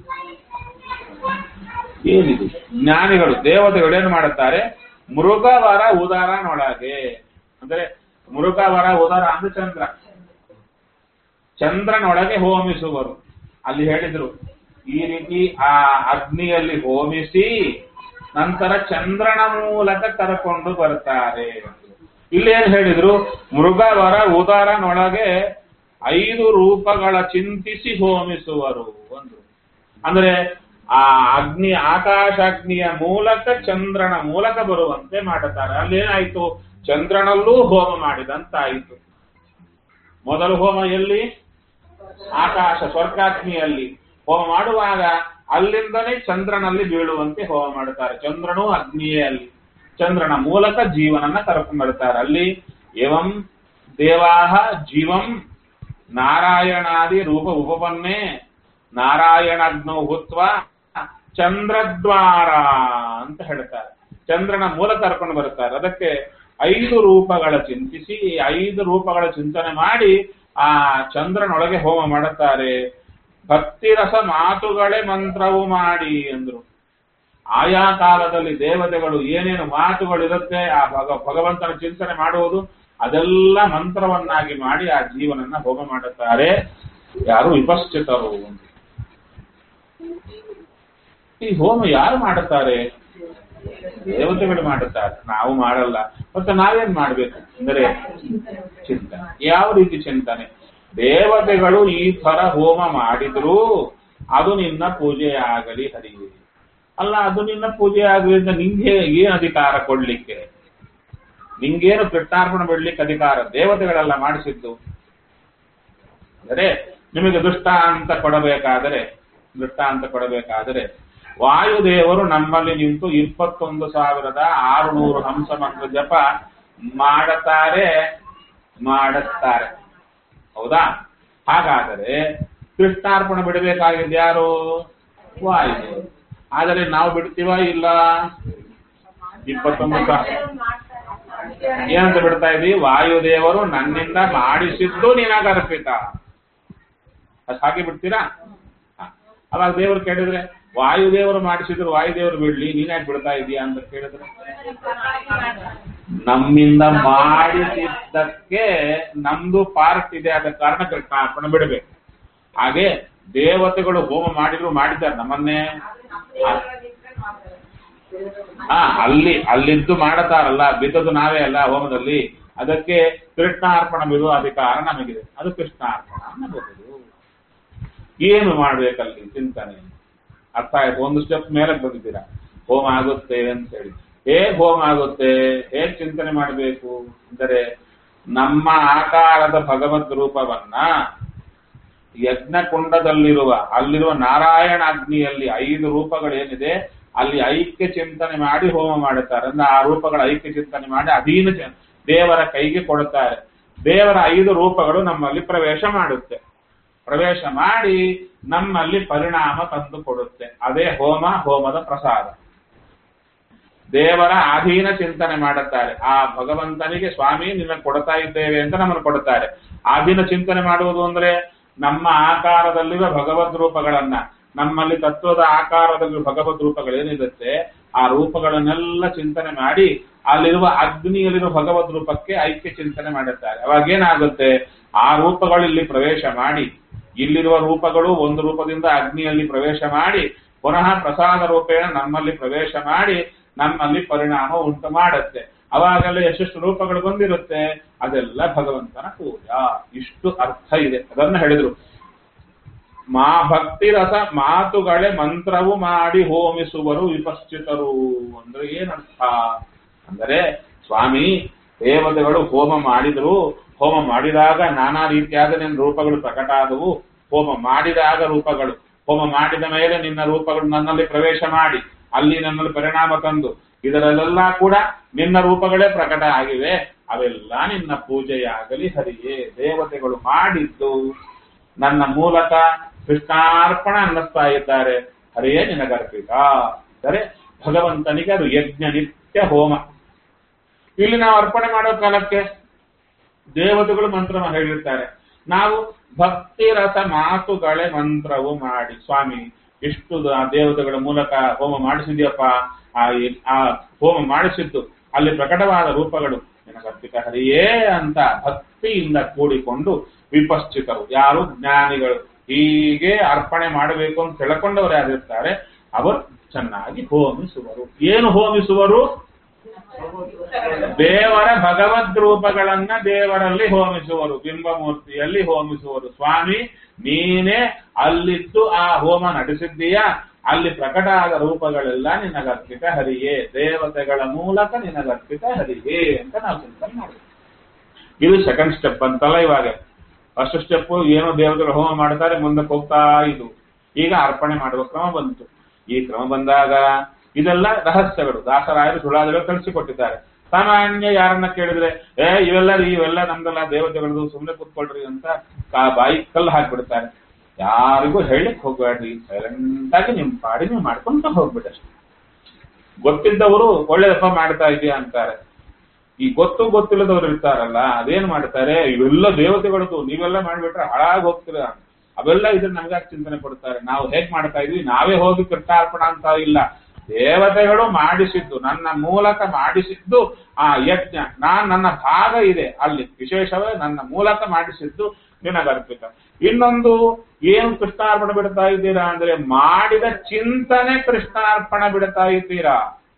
ಏನಿದು ಜ್ಞಾನಿಗಳು ದೇವತೆಗಳು ಏನು ಮಾಡುತ್ತಾರೆ ಮೃಗವರ ಉದರನೊಳಗೆ ಅಂದ್ರೆ ಮೃಗವರ ಉದರ ಅಂದ್ರೆ ಚಂದ್ರ ಚಂದ್ರನೊಳಗೆ ಹೋಮಿಸುವರು ಅಲ್ಲಿ ಹೇಳಿದ್ರು ಈ ರೀತಿ ಆ ಅಗ್ನಿಯಲ್ಲಿ ಹೋಮಿಸಿ ನಂತರ ಚಂದ್ರನ ಮೂಲಕ ಕರ್ಕೊಂಡು ಬರ್ತಾರೆ ಇಲ್ಲೇನು ಹೇಳಿದ್ರು ಮೃಗವರ ಉದರನೊಳಗೆ ಐದು ರೂಪಗಳ ಚಿಂತಿಸಿ ಹೋಮಿಸುವರು ಒಂದು ಅಂದ್ರೆ ಆ ಅಗ್ನಿ ಆಕಾಶಾಗ್ನಿಯ ಮೂಲಕ ಚಂದ್ರನ ಮೂಲಕ ಬರುವಂತೆ ಮಾಡುತ್ತಾರೆ ಅಲ್ಲೇನಾಯ್ತು ಚಂದ್ರನಲ್ಲೂ ಹೋಮ ಮಾಡಿದಂತಾಯಿತು ಮೊದಲು ಹೋಮ ಎಲ್ಲಿ ಆಕಾಶ ಸ್ವರ್ಗಾಗ್ನಿಯಲ್ಲಿ ಹೋಮ ಮಾಡುವಾಗ ಅಲ್ಲಿಂದನೇ ಚಂದ್ರನಲ್ಲಿ ಬೀಳುವಂತೆ ಹೋಮ ಮಾಡುತ್ತಾರೆ ಚಂದ್ರನು ಅಗ್ನಿಯೇ ಅಲ್ಲಿ ಚಂದ್ರನ ಮೂಲಕ ಜೀವನನ್ನ ಕರ್ಕೊಂಡು ಬರ್ತಾರೆ ಅಲ್ಲಿ ಏವಂ ದೇವಾಹ ಜೀವಂ ನಾರಾಯಣಾದಿ ರೂಪ ಉಪಪನ್ನೇ ನಾರಾಯಣಾಗ್ನೌ ಹುತ್ವ ಚಂದ್ರದ್ವಾರ ಅಂತ ಹೇಳ್ತಾರೆ ಚಂದ್ರನ ಮೂಲಕ ಕರ್ಕೊಂಡು ಬರುತ್ತಾರೆ ಅದಕ್ಕೆ ಐದು ರೂಪಗಳ ಚಿಂತಿಸಿ ಈ ಐದು ರೂಪಗಳ ಚಿಂತನೆ ಮಾಡಿ ಆ ಚಂದ್ರನೊಳಗೆ ಹೋಮ ಮಾಡುತ್ತಾರೆ ಭಕ್ತಿರಸ ಮಾತುಗಳೇ ಮಂತ್ರವು ಮಾಡಿ ಅಂದ್ರು ಆಯಾ ಕಾಲದಲ್ಲಿ ದೇವತೆಗಳು ಏನೇನು ಮಾತುಗಳಿರುತ್ತೆ ಆ ಭಗ ಭಗವಂತನ ಚಿಂತನೆ ಮಾಡುವುದು ಅದೆಲ್ಲ ಮಂತ್ರವನ್ನಾಗಿ ಮಾಡಿ ಆ ಜೀವನನ್ನ ಹೋಮ ಮಾಡುತ್ತಾರೆ ಯಾರು ವಿಪಶ್ಚಿತರು ಈ ಹೋಮ ಯಾರು ಮಾಡುತ್ತಾರೆ ದೇವತೆಗಳು ಮಾಡುತ್ತಾರೆ ನಾವು ಮಾಡಲ್ಲ ಮತ್ತೆ ನಾವೇನ್ ಮಾಡ್ಬೇಕು ಅಂದರೆ ಚಿಂತನೆ ಯಾವ ರೀತಿ ಚಿಂತನೆ ದೇವತೆಗಳು ಈ ತರ ಹೋಮ ಮಾಡಿದ್ರು ಅದು ನಿನ್ನ ಪೂಜೆ ಆಗಲಿ ಹರಿಯೇ ಅಲ್ಲ ಅದು ನಿನ್ನ ಪೂಜೆ ಆಗಲಿ ಅಂತ ನಿಂಗೆ ಏನ್ ಅಧಿಕಾರ ಕೊಡ್ಲಿಕ್ಕೆ ನಿಂಗೇನು ಕೃಷ್ಣಾರ್ಪಣೆ ಬಿಡ್ಲಿಕ್ಕೆ ಅಧಿಕಾರ ದೇವತೆಗಳೆಲ್ಲ ಮಾಡಿಸಿದ್ದು ಅಂದರೆ ನಿಮಗೆ ದೃಷ್ಟಾಂತ ಕೊಡಬೇಕಾದರೆ ದೃಷ್ಟಾಂತ ಕೊಡಬೇಕಾದರೆ ವಾಯುದೇವರು ನಮ್ಮಲ್ಲಿ ನಿಂತು ಇಪ್ಪತ್ತೊಂದು ಸಾವಿರದ ಆರುನೂರು ಹಂಸ ಮಂತ್ರ ಜಪ ಮಾಡುತ್ತಾರೆ ಮಾಡುತ್ತಾರೆ ಹೌದಾ ಹಾಗಾದರೆ ಕೃಷ್ಣಾರ್ಪಣೆ ಬಿಡಬೇಕಾಗಿದ್ದು ಯಾರು ವಾಯುದೇವರು ಆದರೆ ನಾವು ಬಿಡ್ತೀವ ಇಲ್ಲ ಇಪ್ಪತ್ತೊಂದು ಸಾವಿರ ಏನಂತ ಬಿಡ್ತಾ ಇದೀವಿ ವಾಯುದೇವರು ನನ್ನಿಂದ ಮಾಡಿಸಿದ್ದು ನಿನಗರ್ಪಿತ ಅದು ಹಾಗೆ ಬಿಡ್ತೀರಾ ಹ. ಅವಾಗ ದೇವರು ಕೇಳಿದ್ರೆ ವಾಯುದೇವರು ಮಾಡಿಸಿದ್ರು ವಾಯುದೇವರು ಬಿಡ್ಲಿ ನೀನ್ಯಾಕೆ ಬಿಡ್ತಾ ಇದೀಯಾ ಅಂತ ಕೇಳಿದ್ರೆ ನಮ್ಮಿಂದ ಮಾಡಿಸಿದ್ದಕ್ಕೆ ನಮ್ದು ಪಾರ್ಟ್ ಇದೆ ಆದ ಕಾರಣ ಕೃಷ್ಣಾರ್ಪಣೆ ಬಿಡಬೇಕು ಹಾಗೆ ದೇವತೆಗಳು ಹೋಮ ಮಾಡಿದ್ರು ಮಾಡಿದ್ದಾರೆ ನಮ್ಮನ್ನೇ ಹಾ ಅಲ್ಲಿ ಅಲ್ಲಿದ್ದು ಮಾಡತಾರಲ್ಲ ಬಿದ್ದದ್ದು ನಾವೇ ಅಲ್ಲ ಹೋಮದಲ್ಲಿ ಅದಕ್ಕೆ ಕೃಷ್ಣಾರ್ಪಣ ಬಿಡುವ ಅಧಿಕಾರ ನಮಗಿದೆ ಅದು ಕೃಷ್ಣಾರ್ಪಣ ಅನ್ನಬಹುದು ಏನು ಮಾಡ್ಬೇಕಲ್ಲಿ ಚಿಂತನೆ ಅರ್ಥ ಆಯ್ತು ಒಂದು ಸ್ಟೆಪ್ ಮೇಲೆ ಬಂದಿದ್ದೀರಾ ಹೋಮ ಆಗುತ್ತೆ ಅಂತ ಹೇಳಿ ಹೇಗ್ ಹೋಮ ಆಗುತ್ತೆ ಹೇಗ್ ಚಿಂತನೆ ಮಾಡಬೇಕು ಅಂದರೆ ನಮ್ಮ ಆಕಾರದ ಭಗವದ್ ರೂಪವನ್ನ ಯಜ್ಞಕುಂಡದಲ್ಲಿರುವ ಅಲ್ಲಿರುವ ನಾರಾಯಣ ಅಗ್ನಿಯಲ್ಲಿ ಐದು ರೂಪಗಳೇನಿದೆ ಅಲ್ಲಿ ಐಕ್ಯ ಚಿಂತನೆ ಮಾಡಿ ಹೋಮ ಮಾಡುತ್ತಾರೆ ಅಂದ್ರೆ ಆ ರೂಪಗಳ ಐಕ್ಯ ಚಿಂತನೆ ಮಾಡಿ ಅಧೀನ ಚ- ದೇವರ ಕೈಗೆ ಕೊಡುತ್ತಾರೆ ದೇವರ ಐದು ರೂಪಗಳು ನಮ್ಮಲ್ಲಿ ಪ್ರವೇಶ ಮಾಡುತ್ತೆ ಪ್ರವೇಶ ಮಾಡಿ ನಮ್ಮಲ್ಲಿ ಪರಿಣಾಮ ತಂದು ಕೊಡುತ್ತೆ ಅದೇ ಹೋಮ ಹೋಮದ ಪ್ರಸಾದ ದೇವರ ಅಧೀನ ಚಿಂತನೆ ಮಾಡುತ್ತಾರೆ ಆ ಭಗವಂತನಿಗೆ ಸ್ವಾಮಿ ನಿನ್ನ ಕೊಡ್ತಾ ಇದ್ದೇವೆ ಅಂತ ನಮ್ಮನ್ನು ಕೊಡುತ್ತಾರೆ ಅಧೀನ ಚಿಂತನೆ ಮಾಡುವುದು ಅಂದ್ರೆ ನಮ್ಮ ಆಕಾರದಲ್ಲಿರುವ ಭಗವದ್ ರೂಪಗಳನ್ನ ನಮ್ಮಲ್ಲಿ ತತ್ವದ ಆಕಾರದಲ್ಲಿ ಭಗವದ್ ರೂಪಗಳೇನಿರುತ್ತೆ ಆ ರೂಪಗಳನ್ನೆಲ್ಲ ಚಿಂತನೆ ಮಾಡಿ ಅಲ್ಲಿರುವ ಅಗ್ನಿಯಲ್ಲಿರುವ ಭಗವದ್ ರೂಪಕ್ಕೆ ಐಕ್ಯ ಚಿಂತನೆ ಮಾಡುತ್ತಾರೆ ಅವಾಗ ಏನಾಗುತ್ತೆ ಆ ರೂಪಗಳು ಇಲ್ಲಿ ಪ್ರವೇಶ ಮಾಡಿ ಇಲ್ಲಿರುವ ರೂಪಗಳು ಒಂದು ರೂಪದಿಂದ ಅಗ್ನಿಯಲ್ಲಿ ಪ್ರವೇಶ ಮಾಡಿ ಪುನಃ ಪ್ರಸಾದ ರೂಪೇಣ ನಮ್ಮಲ್ಲಿ ಪ್ರವೇಶ ಮಾಡಿ ನಮ್ಮಲ್ಲಿ ಪರಿಣಾಮ ಉಂಟು ಮಾಡುತ್ತೆ ಅವಾಗೆಲ್ಲ ಎಷ್ಟೆಷ್ಟು ರೂಪಗಳು ಬಂದಿರುತ್ತೆ ಅದೆಲ್ಲ ಭಗವಂತನ ಪೂಜಾ ಇಷ್ಟು ಅರ್ಥ ಇದೆ ಅದನ್ನ ಹೇಳಿದ್ರು ಮಾ ಭಕ್ತಿ ರಸ ಮಾತುಗಳೇ ಮಂತ್ರವು ಮಾಡಿ ಹೋಮಿಸುವರು ವಿಪಶ್ಚಿತರು ಅಂದ್ರೆ ಏನರ್ಥ ಅಂದರೆ ಸ್ವಾಮಿ ದೇವತೆಗಳು ಹೋಮ ಮಾಡಿದ್ರು ಹೋಮ ಮಾಡಿದಾಗ ನಾನಾ ರೀತಿಯಾದ ನಿನ್ನ ರೂಪಗಳು ಪ್ರಕಟ ಆದವು ಹೋಮ ಮಾಡಿದಾಗ ರೂಪಗಳು ಹೋಮ ಮಾಡಿದ ಮೇಲೆ ನಿನ್ನ ರೂಪಗಳು ನನ್ನಲ್ಲಿ ಪ್ರವೇಶ ಮಾಡಿ ಅಲ್ಲಿ ನನ್ನಲ್ಲಿ ಪರಿಣಾಮ ತಂದು ಇದರಲ್ಲೆಲ್ಲ ಕೂಡ ನಿನ್ನ ರೂಪಗಳೇ ಪ್ರಕಟ ಆಗಿವೆ ಅವೆಲ್ಲ ನಿನ್ನ ಪೂಜೆಯಾಗಲಿ ಹರಿಯೇ ದೇವತೆಗಳು ಮಾಡಿದ್ದು ನನ್ನ ಮೂಲಕ ಕೃಷ್ಣಾರ್ಪಣ ಅನ್ನಿಸ್ತಾ ಇದ್ದಾರೆ ಹರಿಯೇ ನಿನಗರ್ಪಿತ ಅಂದರೆ ಭಗವಂತನಿಗೆ ಅದು ಯಜ್ಞ ನಿತ್ಯ ಹೋಮ ಇಲ್ಲಿ ನಾವು ಅರ್ಪಣೆ ಮಾಡೋ ಕಾಲಕ್ಕೆ ದೇವತೆಗಳು ಮಂತ್ರ ಹೇಳಿರ್ತಾರೆ ನಾವು ಭಕ್ತಿ ರಸ ಮಾತುಗಳೇ ಮಂತ್ರವು ಮಾಡಿ ಸ್ವಾಮಿ ಎಷ್ಟು ಆ ದೇವತೆಗಳ ಮೂಲಕ ಹೋಮ ಮಾಡಿಸಿದ್ಯಪ್ಪ ಆ ಆ ಹೋಮ ಮಾಡಿಸಿದ್ದು ಅಲ್ಲಿ ಪ್ರಕಟವಾದ ರೂಪಗಳು ನಿನಗರ್ಪಿತ ಹರಿಯೇ ಅಂತ ಭಕ್ತಿಯಿಂದ ಕೂಡಿಕೊಂಡು ವಿಪಶ್ಚಿತರು ಯಾರು ಜ್ಞಾನಿಗಳು ಹೀಗೆ ಅರ್ಪಣೆ ಮಾಡಬೇಕು ಅಂತ ತಿಳ್ಕೊಂಡವರು ಯಾರಿರ್ತಾರೆ ಅವರು ಚೆನ್ನಾಗಿ ಹೋಮಿಸುವರು ಏನು ಹೋಮಿಸುವರು ದೇವರ ಭಗವದ್ ರೂಪಗಳನ್ನ ದೇವರಲ್ಲಿ ಹೋಮಿಸುವರು ಬಿಂಬಮೂರ್ತಿಯಲ್ಲಿ ಹೋಮಿಸುವರು ಸ್ವಾಮಿ ನೀನೇ ಅಲ್ಲಿದ್ದು ಆ ಹೋಮ ನಡೆಸಿದ್ದೀಯಾ ಅಲ್ಲಿ ಪ್ರಕಟ ಆದ ರೂಪಗಳೆಲ್ಲ ನಿನಗರ್ಪಿತ ಹರಿಯೇ ದೇವತೆಗಳ ಮೂಲಕ ನಿನಗರ್ಪಿತ ಹರಿಯೇ ಅಂತ ನಾವು ಚಿಂತನೆ ಮಾಡಬೇಕು ಇದು ಸೆಕೆಂಡ್ ಸ್ಟೆಪ್ ಅಂತಲ್ಲ ಇವಾಗ ಫಸ್ಟ್ ಸ್ಟೆಪ್ ಏನೋ ದೇವತೆಗಳು ಹೋಮ ಮಾಡ್ತಾರೆ ಮುಂದಕ್ಕೆ ಹೋಗ್ತಾ ಇದು ಈಗ ಅರ್ಪಣೆ ಮಾಡುವ ಕ್ರಮ ಬಂತು ಈ ಕ್ರಮ ಬಂದಾಗ ಇದೆಲ್ಲ ರಹಸ್ಯಗಳು ದಾಸರಾಯರು ಸುಳಾದಿಗಳು ಕಳಿಸಿಕೊಟ್ಟಿದ್ದಾರೆ ಸಾಮಾನ್ಯ ಯಾರನ್ನ ಕೇಳಿದ್ರೆ ಏ ಇವೆಲ್ಲ ರೀ ಇವೆಲ್ಲ ನಮ್ದೆಲ್ಲ ದೇವತೆಗಳದು ಸುಮ್ಮನೆ ಕೂತ್ಕೊಳ್ರಿ ಅಂತ ಕಾ ಬಾಯಿ ಕಲ್ಲು ಹಾಕ್ಬಿಡ್ತಾರೆ ಯಾರಿಗೂ ಹೇಳಲಿಕ್ಕೆ ಹೋಗ್ಬೇಡ್ರಿ ಸೈಲೆಂಟ್ ಆಗಿ ನಿಮ್ ಪಾಡಿ ನೀವು ಮಾಡ್ಕೊಂತ ಹೋಗ್ಬಿಟ್ಟಷ್ಟೆ ಗೊತ್ತಿದ್ದವರು ಒಳ್ಳೇದಪ್ಪ ಮಾಡ್ತಾ ಇದೆಯಾ ಅಂತಾರೆ ಈ ಗೊತ್ತು ಗೊತ್ತಿಲ್ಲದವ್ರು ಇರ್ತಾರಲ್ಲ ಅದೇನ್ ಮಾಡ್ತಾರೆ ಇವೆಲ್ಲ ದೇವತೆಗಳದು ನೀವೆಲ್ಲ ಮಾಡ್ಬಿಟ್ರೆ ಹಾಳಾಗಿ ಹೋಗ್ತೀರ ಅವೆಲ್ಲ ಇದ್ರ ನಮ್ಗಾಗಿ ಚಿಂತನೆ ಕೊಡ್ತಾರೆ ನಾವು ಹೇಗ್ ಮಾಡ್ತಾ ಇದೀವಿ ನಾವೇ ಹೋಗಿ ಕೃಷ್ಣಾರ್ಪಣ ಅಂತ ಇಲ್ಲ ದೇವತೆಗಳು ಮಾಡಿಸಿದ್ದು ನನ್ನ ಮೂಲಕ ಮಾಡಿಸಿದ್ದು ಆ ಯಜ್ಞ ನಾನ್ ನನ್ನ ಭಾಗ ಇದೆ ಅಲ್ಲಿ ವಿಶೇಷವೇ ನನ್ನ ಮೂಲಕ ಮಾಡಿಸಿದ್ದು ನಿನಗರ್ಪಿತ ಇನ್ನೊಂದು ಏನು ಕೃಷ್ಣಾರ್ಪಣ ಬಿಡ್ತಾ ಇದ್ದೀರಾ ಅಂದ್ರೆ ಮಾಡಿದ ಚಿಂತನೆ ಕೃಷ್ಣಾರ್ಪಣ ಬಿಡ್ತಾ ಇದ್ದೀರಾ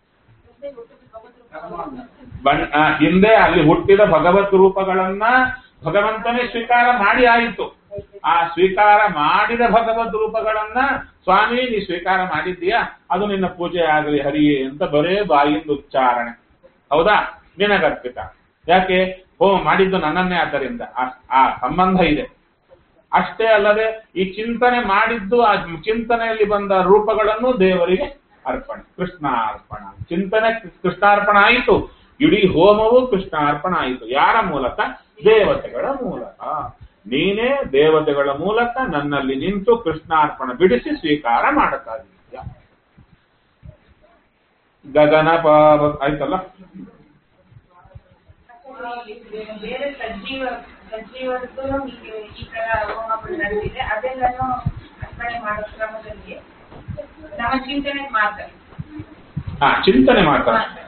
ಬಣ್ಣ ಆ, ಹಿಂದೆ ಅಲ್ಲಿ ಹುಟ್ಟಿದ ಭಗವತ್ ರೂಪಗಳನ್ನ ಭಗವಂತನೇ ಸ್ವೀಕಾರ ಮಾಡಿ ಆಯಿತು ಆ ಸ್ವೀಕಾರ ಮಾಡಿದ ಭಗವದ್ ರೂಪಗಳನ್ನ ಸ್ವಾಮಿ ನೀ ಸ್ವೀಕಾರ ಮಾಡಿದ್ದೀಯಾ ಅದು ನಿನ್ನ ಪೂಜೆ ಆಗಲಿ ಹರಿಯೇ ಅಂತ ಬರೇ ಬಾಯಿಂದ ಉಚ್ಚಾರಣೆ ಹೌದಾ ನಿನಗರ್ಪಿತ ಯಾಕೆ ಓ ಮಾಡಿದ್ದು ನನ್ನನ್ನೇ ಆದ್ದರಿಂದ ಆ- ಆ ಸಂಬಂಧ ಇದೆ ಅಷ್ಟೇ ಅಲ್ಲದೆ ಈ ಚಿಂತನೆ ಮಾಡಿದ್ದು ಆ ಚಿಂತನೆಯಲ್ಲಿ ಬಂದ ರೂಪಗಳನ್ನು ದೇವರಿಗೆ ಅರ್ಪಣೆ ಕೃಷ್ಣಾರ್ಪಣ ಚಿಂತನೆ ಕೃಷ್ಣಾರ್ಪಣ ಆಯಿತು ಇಡೀ ಹೋಮವು ಕೃಷ್ಣಾರ್ಪಣ ಆಯಿತು ಯಾರ ಮೂಲಕ ದೇವತೆಗಳ ಮೂಲಕ ನೀನೇ ದೇವತೆಗಳ ಮೂಲಕ ನನ್ನಲ್ಲಿ ನಿಂತು ಕೃಷ್ಣಾರ್ಪಣ ಬಿಡಿಸಿ ಸ್ವೀಕಾರ ಮಾಡುತ್ತಾ ಇದೀಯ ಗಗನ ಪಾವ ಆಯ್ತಲ್ಲ ಬೇರೆ ಸಜೀವ ಸಜೀವದ್ದು ಹೀಗೆ ಈ ತರ ಹೋಮಗಳು ನಡೆದಿದೆ ಅದೆಲ್ಲನೂ ಅರ್ಪಣೆ ಮಾಡೋ ಕ್ರಮದಲ್ಲಿ ನಮ್ಮ ಚಿಂತನೆ ಮಾತ್ರ ಹಾ ಚಿಂತನೆ ಮಾತ್ರ ಮಾತ್ರ.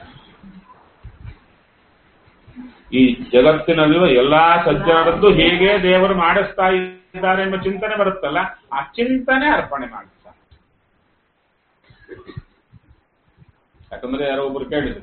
ಈ ಜಗತ್ತಿನಲ್ಲಿರುವ ಎಲ್ಲಾ ಸಜ್ಜನರದ್ದು ಹೇಗೆ ದೇವರು ಮಾಡಿಸ್ತಾ ಇದ್ದಾರೆ ಎಂಬ ಚಿಂತನೆ ಬರುತ್ತಲ್ಲ ಆ ಚಿಂತನೆ ಅರ್ಪಣೆ ಮಾಡುತ್ತಾ ಯಾಕಂದ್ರೆ ಯಾರೋ ಒಬ್ರು ಕೇಳಿದ್ರು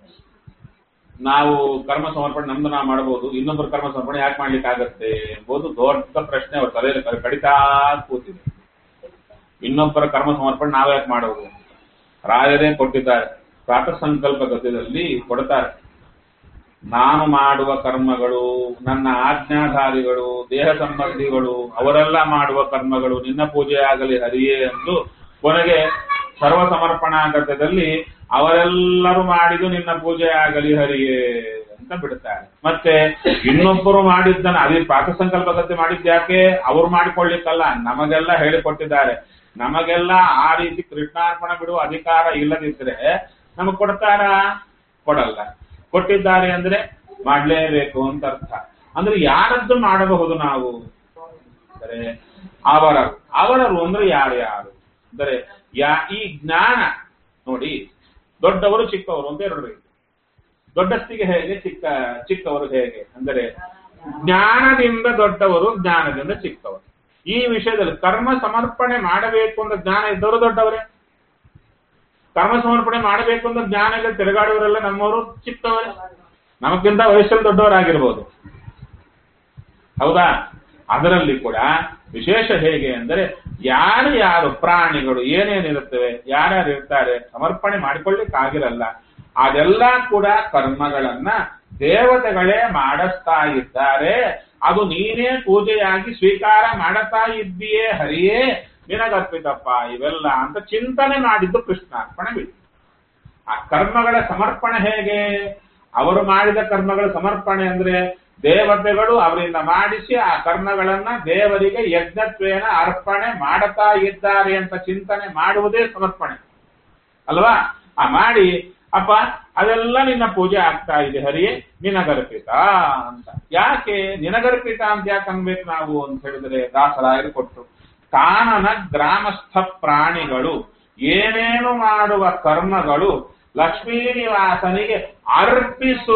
ನಾವು ಕರ್ಮ ಸಮರ್ಪಣೆ ನಮ್ದು ನಾವು ಮಾಡಬಹುದು ಇನ್ನೊಬ್ಬರ ಕರ್ಮ ಸಮರ್ಪಣೆ ಯಾಕೆ ಮಾಡ್ಲಿಕ್ಕೆ ಆಗತ್ತೆ ಎಂಬುದು ದೊಡ್ಡ ಪ್ರಶ್ನೆ ಅವ್ರ ತಲೆಯಲ್ಲಿ ಕ- ಕಡಿತಾ ಕೂತಿದೆ ಇನ್ನೊಬ್ಬರ ಕರ್ಮ ಸಮರ್ಪಣೆ ನಾವು ಯಾಕೆ ಮಾಡೋದು ರಾಯರೇ ಕೊಟ್ಟಿದ್ದಾರೆ ಪ್ರಾತಃ ಸಂಕಲ್ಪ ಗದ್ಯದಲ್ಲಿ ಕೊಡ್ತಾರೆ ನಾನು ಮಾಡುವ ಕರ್ಮಗಳು ನನ್ನ ಆಜ್ಞಾಧಾರಿಗಳು ದೇಹ ಸಂಬಂಧಿಗಳು ಅವರೆಲ್ಲ ಮಾಡುವ ಕರ್ಮಗಳು ನಿನ್ನ ಪೂಜೆ ಆಗಲಿ ಹರಿಯೇ ಎಂದು ಕೊನೆಗೆ ಸರ್ವ ಸಮರ್ಪಣಾ ಗದ್ಯದಲ್ಲಿ ಅವರೆಲ್ಲರೂ ಮಾಡಿದು ನಿನ್ನ ಪೂಜೆ ಆಗಲಿ ಹರಿಯೇ ಅಂತ ಬಿಡ್ತಾರೆ ಮತ್ತೆ ಇನ್ನೊಬ್ಬರು ಮಾಡಿದ್ದನ್ನ ಅದೇ ಪ್ರಾತಃ ಸಂಕಲ್ಪ ಗದ್ದೆ ಮಾಡಿದ್ಯಾಕೆ ಅವ್ರು ಮಾಡಿಕೊಳ್ಳಿಕ್ಕಲ್ಲ ನಮಗೆಲ್ಲ ಹೇಳಿಕೊಟ್ಟಿದ್ದಾರೆ ನಮಗೆಲ್ಲ ಆ ರೀತಿ ಕೃಷ್ಣಾರ್ಪಣ ಬಿಡುವ ಅಧಿಕಾರ ಇಲ್ಲದಿದ್ರೆ ನಮಗ್ ಕೊಡ್ತಾರ ಕೊಡಲ್ಲ ಕೊಟ್ಟಿದ್ದಾರೆ ಅಂದ್ರೆ ಮಾಡ್ಲೇಬೇಕು ಅಂತ ಅರ್ಥ ಅಂದ್ರೆ ಯಾರದ್ದು ಮಾಡಬಹುದು ನಾವು ಅಂದರೆ ಅವರರು ಅವರರು ಅಂದ್ರೆ ಯಾರ್ಯಾರು ಅಂದರೆ ಯಾ ಈ ಜ್ಞಾನ ನೋಡಿ ದೊಡ್ಡವರು ಚಿಕ್ಕವರು ಅಂತ ಎರಡು ರೀತಿ ದೊಡ್ಡಸ್ತಿಗೆ ಹೇಗೆ ಚಿಕ್ಕ ಚಿಕ್ಕವರು ಹೇಗೆ ಅಂದರೆ ಜ್ಞಾನದಿಂದ ದೊಡ್ಡವರು ಜ್ಞಾನದಿಂದ ಚಿಕ್ಕವರು ಈ ವಿಷಯದಲ್ಲಿ ಕರ್ಮ ಸಮರ್ಪಣೆ ಮಾಡಬೇಕು ಅಂತ ಜ್ಞಾನ ಇದ್ದವರು ದೊಡ್ಡವರೇ ಕರ್ಮ ಸಮರ್ಪಣೆ ಮಾಡಬೇಕು ಅಂತ ಜ್ಞಾನ ಇಲ್ಲ ತಿರುಗಾಡುವವರೆಲ್ಲ ನಮ್ಮವರು ಚಿಕ್ಕವರೇ ನಮಗಿಂತ ವಯಸ್ಸಲ್ಲಿ ದೊಡ್ಡವರಾಗಿರ್ಬೋದು ಹೌದಾ ಅದರಲ್ಲಿ ಕೂಡ ವಿಶೇಷ ಹೇಗೆ ಅಂದರೆ ಯಾರು ಯಾರು ಪ್ರಾಣಿಗಳು ಏನೇನಿರುತ್ತವೆ ಯಾರ್ಯಾರು ಇರ್ತಾರೆ ಸಮರ್ಪಣೆ ಮಾಡಿಕೊಳ್ಳಿಕ್ ಆಗಿರಲ್ಲ ಅದೆಲ್ಲ ಕೂಡ ಕರ್ಮಗಳನ್ನ ದೇವತೆಗಳೇ ಮಾಡಿಸ್ತಾ ಇದ್ದಾರೆ ಅದು ನೀನೇ ಪೂಜೆಯಾಗಿ ಸ್ವೀಕಾರ ಮಾಡುತ್ತಾ ಇದ್ದೀಯೇ ಹರಿಯೇ ನಿನಗರ್ಪಿತಪ್ಪ ಇವೆಲ್ಲ ಅಂತ ಚಿಂತನೆ ಮಾಡಿದ್ದು ಕೃಷ್ಣಾರ್ಪಣೆ ಬಿಡಿ ಆ ಕರ್ಮಗಳ ಸಮರ್ಪಣೆ ಹೇಗೆ ಅವರು ಮಾಡಿದ ಕರ್ಮಗಳ ಸಮರ್ಪಣೆ ಅಂದ್ರೆ ದೇವತೆಗಳು ಅವರಿಂದ ಮಾಡಿಸಿ ಆ ಕರ್ಮಗಳನ್ನ ದೇವರಿಗೆ ಯಜ್ಞತ್ವೇನ ಅರ್ಪಣೆ ಮಾಡುತ್ತಾ ಇದ್ದಾರೆ ಅಂತ ಚಿಂತನೆ ಮಾಡುವುದೇ ಸಮರ್ಪಣೆ ಅಲ್ವಾ ಆ ಮಾಡಿ ಅಪ್ಪ ಅದೆಲ್ಲ ನಿನ್ನ ಪೂಜೆ ಆಗ್ತಾ ಇದೆ ಹರಿಯೇ ನಿನಗರ್ಪಿತ ಅಂತ ಯಾಕೆ ನಿನಗರ್ಪಿತ ಅಂತ ಯಾಕೆ ಅನ್ಬೇಕು ನಾವು ಅಂತ ಹೇಳಿದ್ರೆ ದಾಸರಾಯರು ಕೊಟ್ಟರು ಕಾನನ ಗ್ರಾಮಸ್ಥ ಪ್ರಾಣಿಗಳು ಏನೇನು ಮಾಡುವ ಕರ್ಮಗಳು ಲಕ್ಷ್ಮೀ ನಿವಾಸನಿಗೆ ಅರ್ಪಿಸು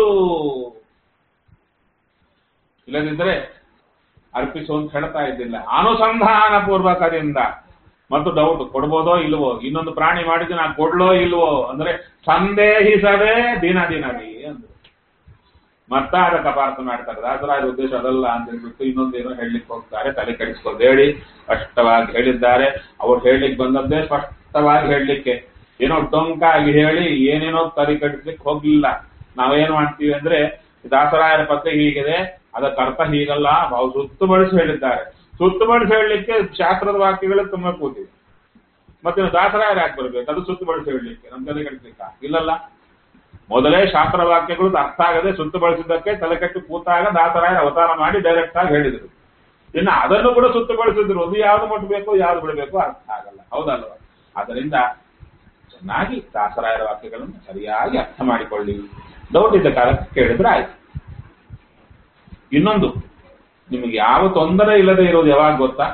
ಇಲ್ಲದಿದ್ರೆ ಅರ್ಪಿಸು ಅಂತ ಹೇಳ್ತಾ ಇದ್ದಿಲ್ಲ ಅನುಸಂಧಾನ ಪೂರ್ವಕದಿಂದ ಮತ್ತು ಡೌಟ್ ಕೊಡ್ಬೋದೋ ಇಲ್ವೋ ಇನ್ನೊಂದು ಪ್ರಾಣಿ ಮಾಡಿದ್ದು ನಾ ಕೊಡ್ಲೋ ಇಲ್ವೋ ಅಂದ್ರೆ ಸಂದೇಹಿಸದೆ ದಿನ ದಿನವೇ ಅಂದ್ರು ಮತ್ತ ಅದಕ್ಕೆ ಅಪಾರ್ಥ ಮಾಡ್ತಾರೆ ದಾಸರಾಜ ಉದ್ದೇಶ ಅದಲ್ಲ ಅಂತ ಹೇಳ್ಬಿಟ್ಟು ಇನ್ನೊಂದೇನೋ ಹೇಳಲಿಕ್ಕೆ ಹೋಗ್ತಾರೆ ತಲೆ ಕೆಡಿಸ್ಕೋಬೇಡಿ ಸ್ಪಷ್ಟವಾಗಿ ಹೇಳಿದ್ದಾರೆ ಅವ್ರು ಹೇಳಲಿಕ್ಕೆ ಬಂದದ್ದೇ ಸ್ಪಷ್ಟವಾಗಿ ಹೇಳಲಿಕ್ಕೆ ಏನೋ ಡೊಂಕಾಗಿ ಹೇಳಿ ಏನೇನೋ ತಲೆ ಕೆಡಿಸ್ಲಿಕ್ಕೆ ಹೋಗ್ಲಿಲ್ಲ ನಾವೇನ್ ಮಾಡ್ತೀವಿ ಅಂದ್ರೆ ದಾಸರಾಯರ ಪದ್ಯ ಹೀಗಿದೆ ಅದಕ್ಕೆ ಅರ್ಥ ಹೀಗಲ್ಲ ಅವ್ರು ಸುತ್ತು ಬಳಸಿ ಹೇಳಿದ್ದಾರೆ ಸುತ್ತು ಬಳಸಿ ಹೇಳಲಿಕ್ಕೆ ಶಾಸ್ತ್ರದ ವಾಕ್ಯಗಳು ತುಂಬಾ ಕೂತಿವೆ ಮತ್ತೆ ನೀವು ದಾಸರಾಯರು ಯಾಕೆ ಬರ್ಬೇಕು ಅದು ಸುತ್ತು ಬಳಸಿ ಹೇಳಲಿಕ್ಕೆ ನಮ್ ತಲೆ ಕೆಡಿಸ್ಲಿಕ್ಕ ಇಲ್ಲಲ್ಲ ಮೊದಲೇ ಶಾಸ್ತ್ರ ವಾಕ್ಯಗಳು ಅರ್ಥ ಆಗದೆ ಸುತ್ತು ಬಳಸಿದ್ದಕ್ಕೆ ತಲೆ ಕಟ್ಟಿ ಕೂತಾಗ ದಾಸರಾಯರ ಅವತಾರ ಮಾಡಿ ಡೈರೆಕ್ಟ್ ಆಗಿ ಹೇಳಿದ್ರು ಇನ್ನು ಅದನ್ನು ಕೂಡ ಸುತ್ತು ಬಳಸಿದ್ರು ಅದು ಯಾವ್ದು ಮುಟ್ಟಬೇಕು ಯಾವ್ದು ಬಿಡಬೇಕು ಅರ್ಥ ಆಗಲ್ಲ ಹೌದಲ್ವ ಅದರಿಂದ ಚೆನ್ನಾಗಿ ದಾಸರಾಯರ ವಾಕ್ಯಗಳನ್ನು ಸರಿಯಾಗಿ ಅರ್ಥ ಮಾಡಿಕೊಳ್ಳಿ ಡೌಟ್ ಇದ್ದ ಕಾಲಕ್ಕೆ ಕೇಳಿದ್ರೆ ಆಯ್ತು ಇನ್ನೊಂದು ನಿಮಗೆ ಯಾವ ತೊಂದರೆ ಇಲ್ಲದೆ ಇರೋದು ಯಾವಾಗ ಗೊತ್ತಾ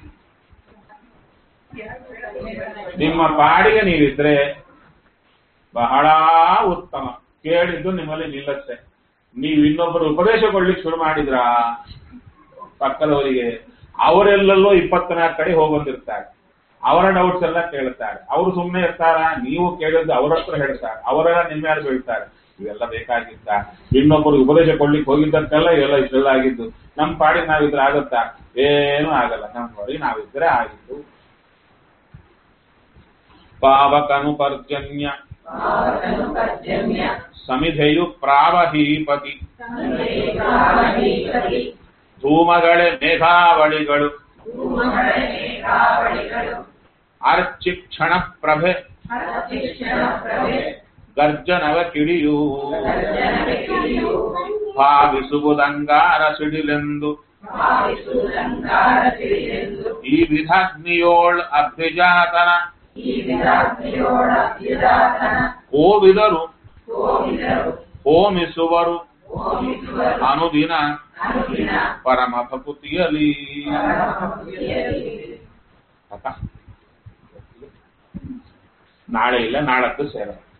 ನಿಮ್ಮ ಪಾಡಿಗೆ ನೀವಿದ್ರೆ ಬಹಳ ಉತ್ತಮ ಕೇಳಿದ್ದು ನಿಮ್ಮಲ್ಲಿ ನಿಲ್ಲತ್ತೆ ನೀವು ಇನ್ನೊಬ್ಬರು ಉಪದೇಶ ಕೊಡ್ಲಿಕ್ಕೆ ಶುರು ಮಾಡಿದ್ರಾ ಪಕ್ಕದವರಿಗೆ ಅವರೆಲ್ಲಲ್ಲೋ ಇಪ್ಪತ್ನಾಲ್ಕು ಕಡೆ ಹೋಗೊಂದಿರ್ತಾರೆ ಅವರ ಡೌಟ್ಸ್ ಎಲ್ಲ ಕೇಳ್ತಾರೆ ಅವರು ಸುಮ್ಮನೆ ಇರ್ತಾರ ನೀವು ಕೇಳಿದ್ದು ಅವ್ರ ಹತ್ರ ಹೇಳ್ತಾರೆ ಅವರೆಲ್ಲ ನಿಮ್ಮ ಮೇಲೆ ಬೀಳ್ತಾರೆ ಇವೆಲ್ಲ ಬೇಕಾಗಿತ್ತ ಇನ್ನೊಬ್ಬರು ಉಪದೇಶ ಕೊಡ್ಲಿಕ್ಕೆ ಹೋಗಿದ್ದಕ್ಕೆಲ್ಲ ಇವೆಲ್ಲ ಇಷ್ಟೆಲ್ಲ ಆಗಿದ್ದು ನಮ್ಮ ಪಾಡಿಗೆ ನಾವಿದ್ರೆ ಆಗುತ್ತಾ ಏನೂ ಆಗಲ್ಲ ನಮ್ಮ ಪಾಡಿಗೆ ನಾವಿದ್ರೆ ಆಗಿತ್ತು ಪಾವಕನು ಪರ್ಜನ್ಯ ಪಾವಕನುಪರ್ಜನ್ಯ ಸಮಿಧೆಯು ಪ್ರಾವಹೀಪತಿ ಪ್ರಾವಹೀಪತಿ ಧೂಮಗಳೇ ಮೇಘಾವಳಿಗಳು ಧೂಮಗಳ ಮೇಘಾವಳಿಗಳು ಅರ್ಚಿಕ್ಷಣ ಪ್ರಭೆ ಅತಿಕ್ಷಣ ಪ್ರಭೆ ಗರ್ಜನವ ಕಿಡಿಯು ಗರ್ಜನವೇ ಕಿಡಿಯು ಭಾವಿಸುವುದಂಗಾರ ಸಿಡಿಲೆಂದು ಭಾವಿಸುವುದಂಗಾರ ತಿಳಿದೆಂದು ಈ ವಿಧಾಗ್ನಿಯೋಳ್ ಅಭಿಜಾತನ ಈ ವಿಧಾಗ್ನಿಯೋಡ ವಿಧಾತನ ಕೋವಿದರು ಹೋಮಿದರು ಹೋಮಿಸುವರು ಹೋಮಿಸುವರು ಅನುದಿನ ಅನುದಿನ ಪರಮ ಭಕುತಿಯಲಿ ಪರಮಭಕ್ತಿಯಲ್ಲಿ ಅಕ್ಕ ನಾಳೆ ಇಲ್ಲ ನಾಳದ್ದು ಸೇರ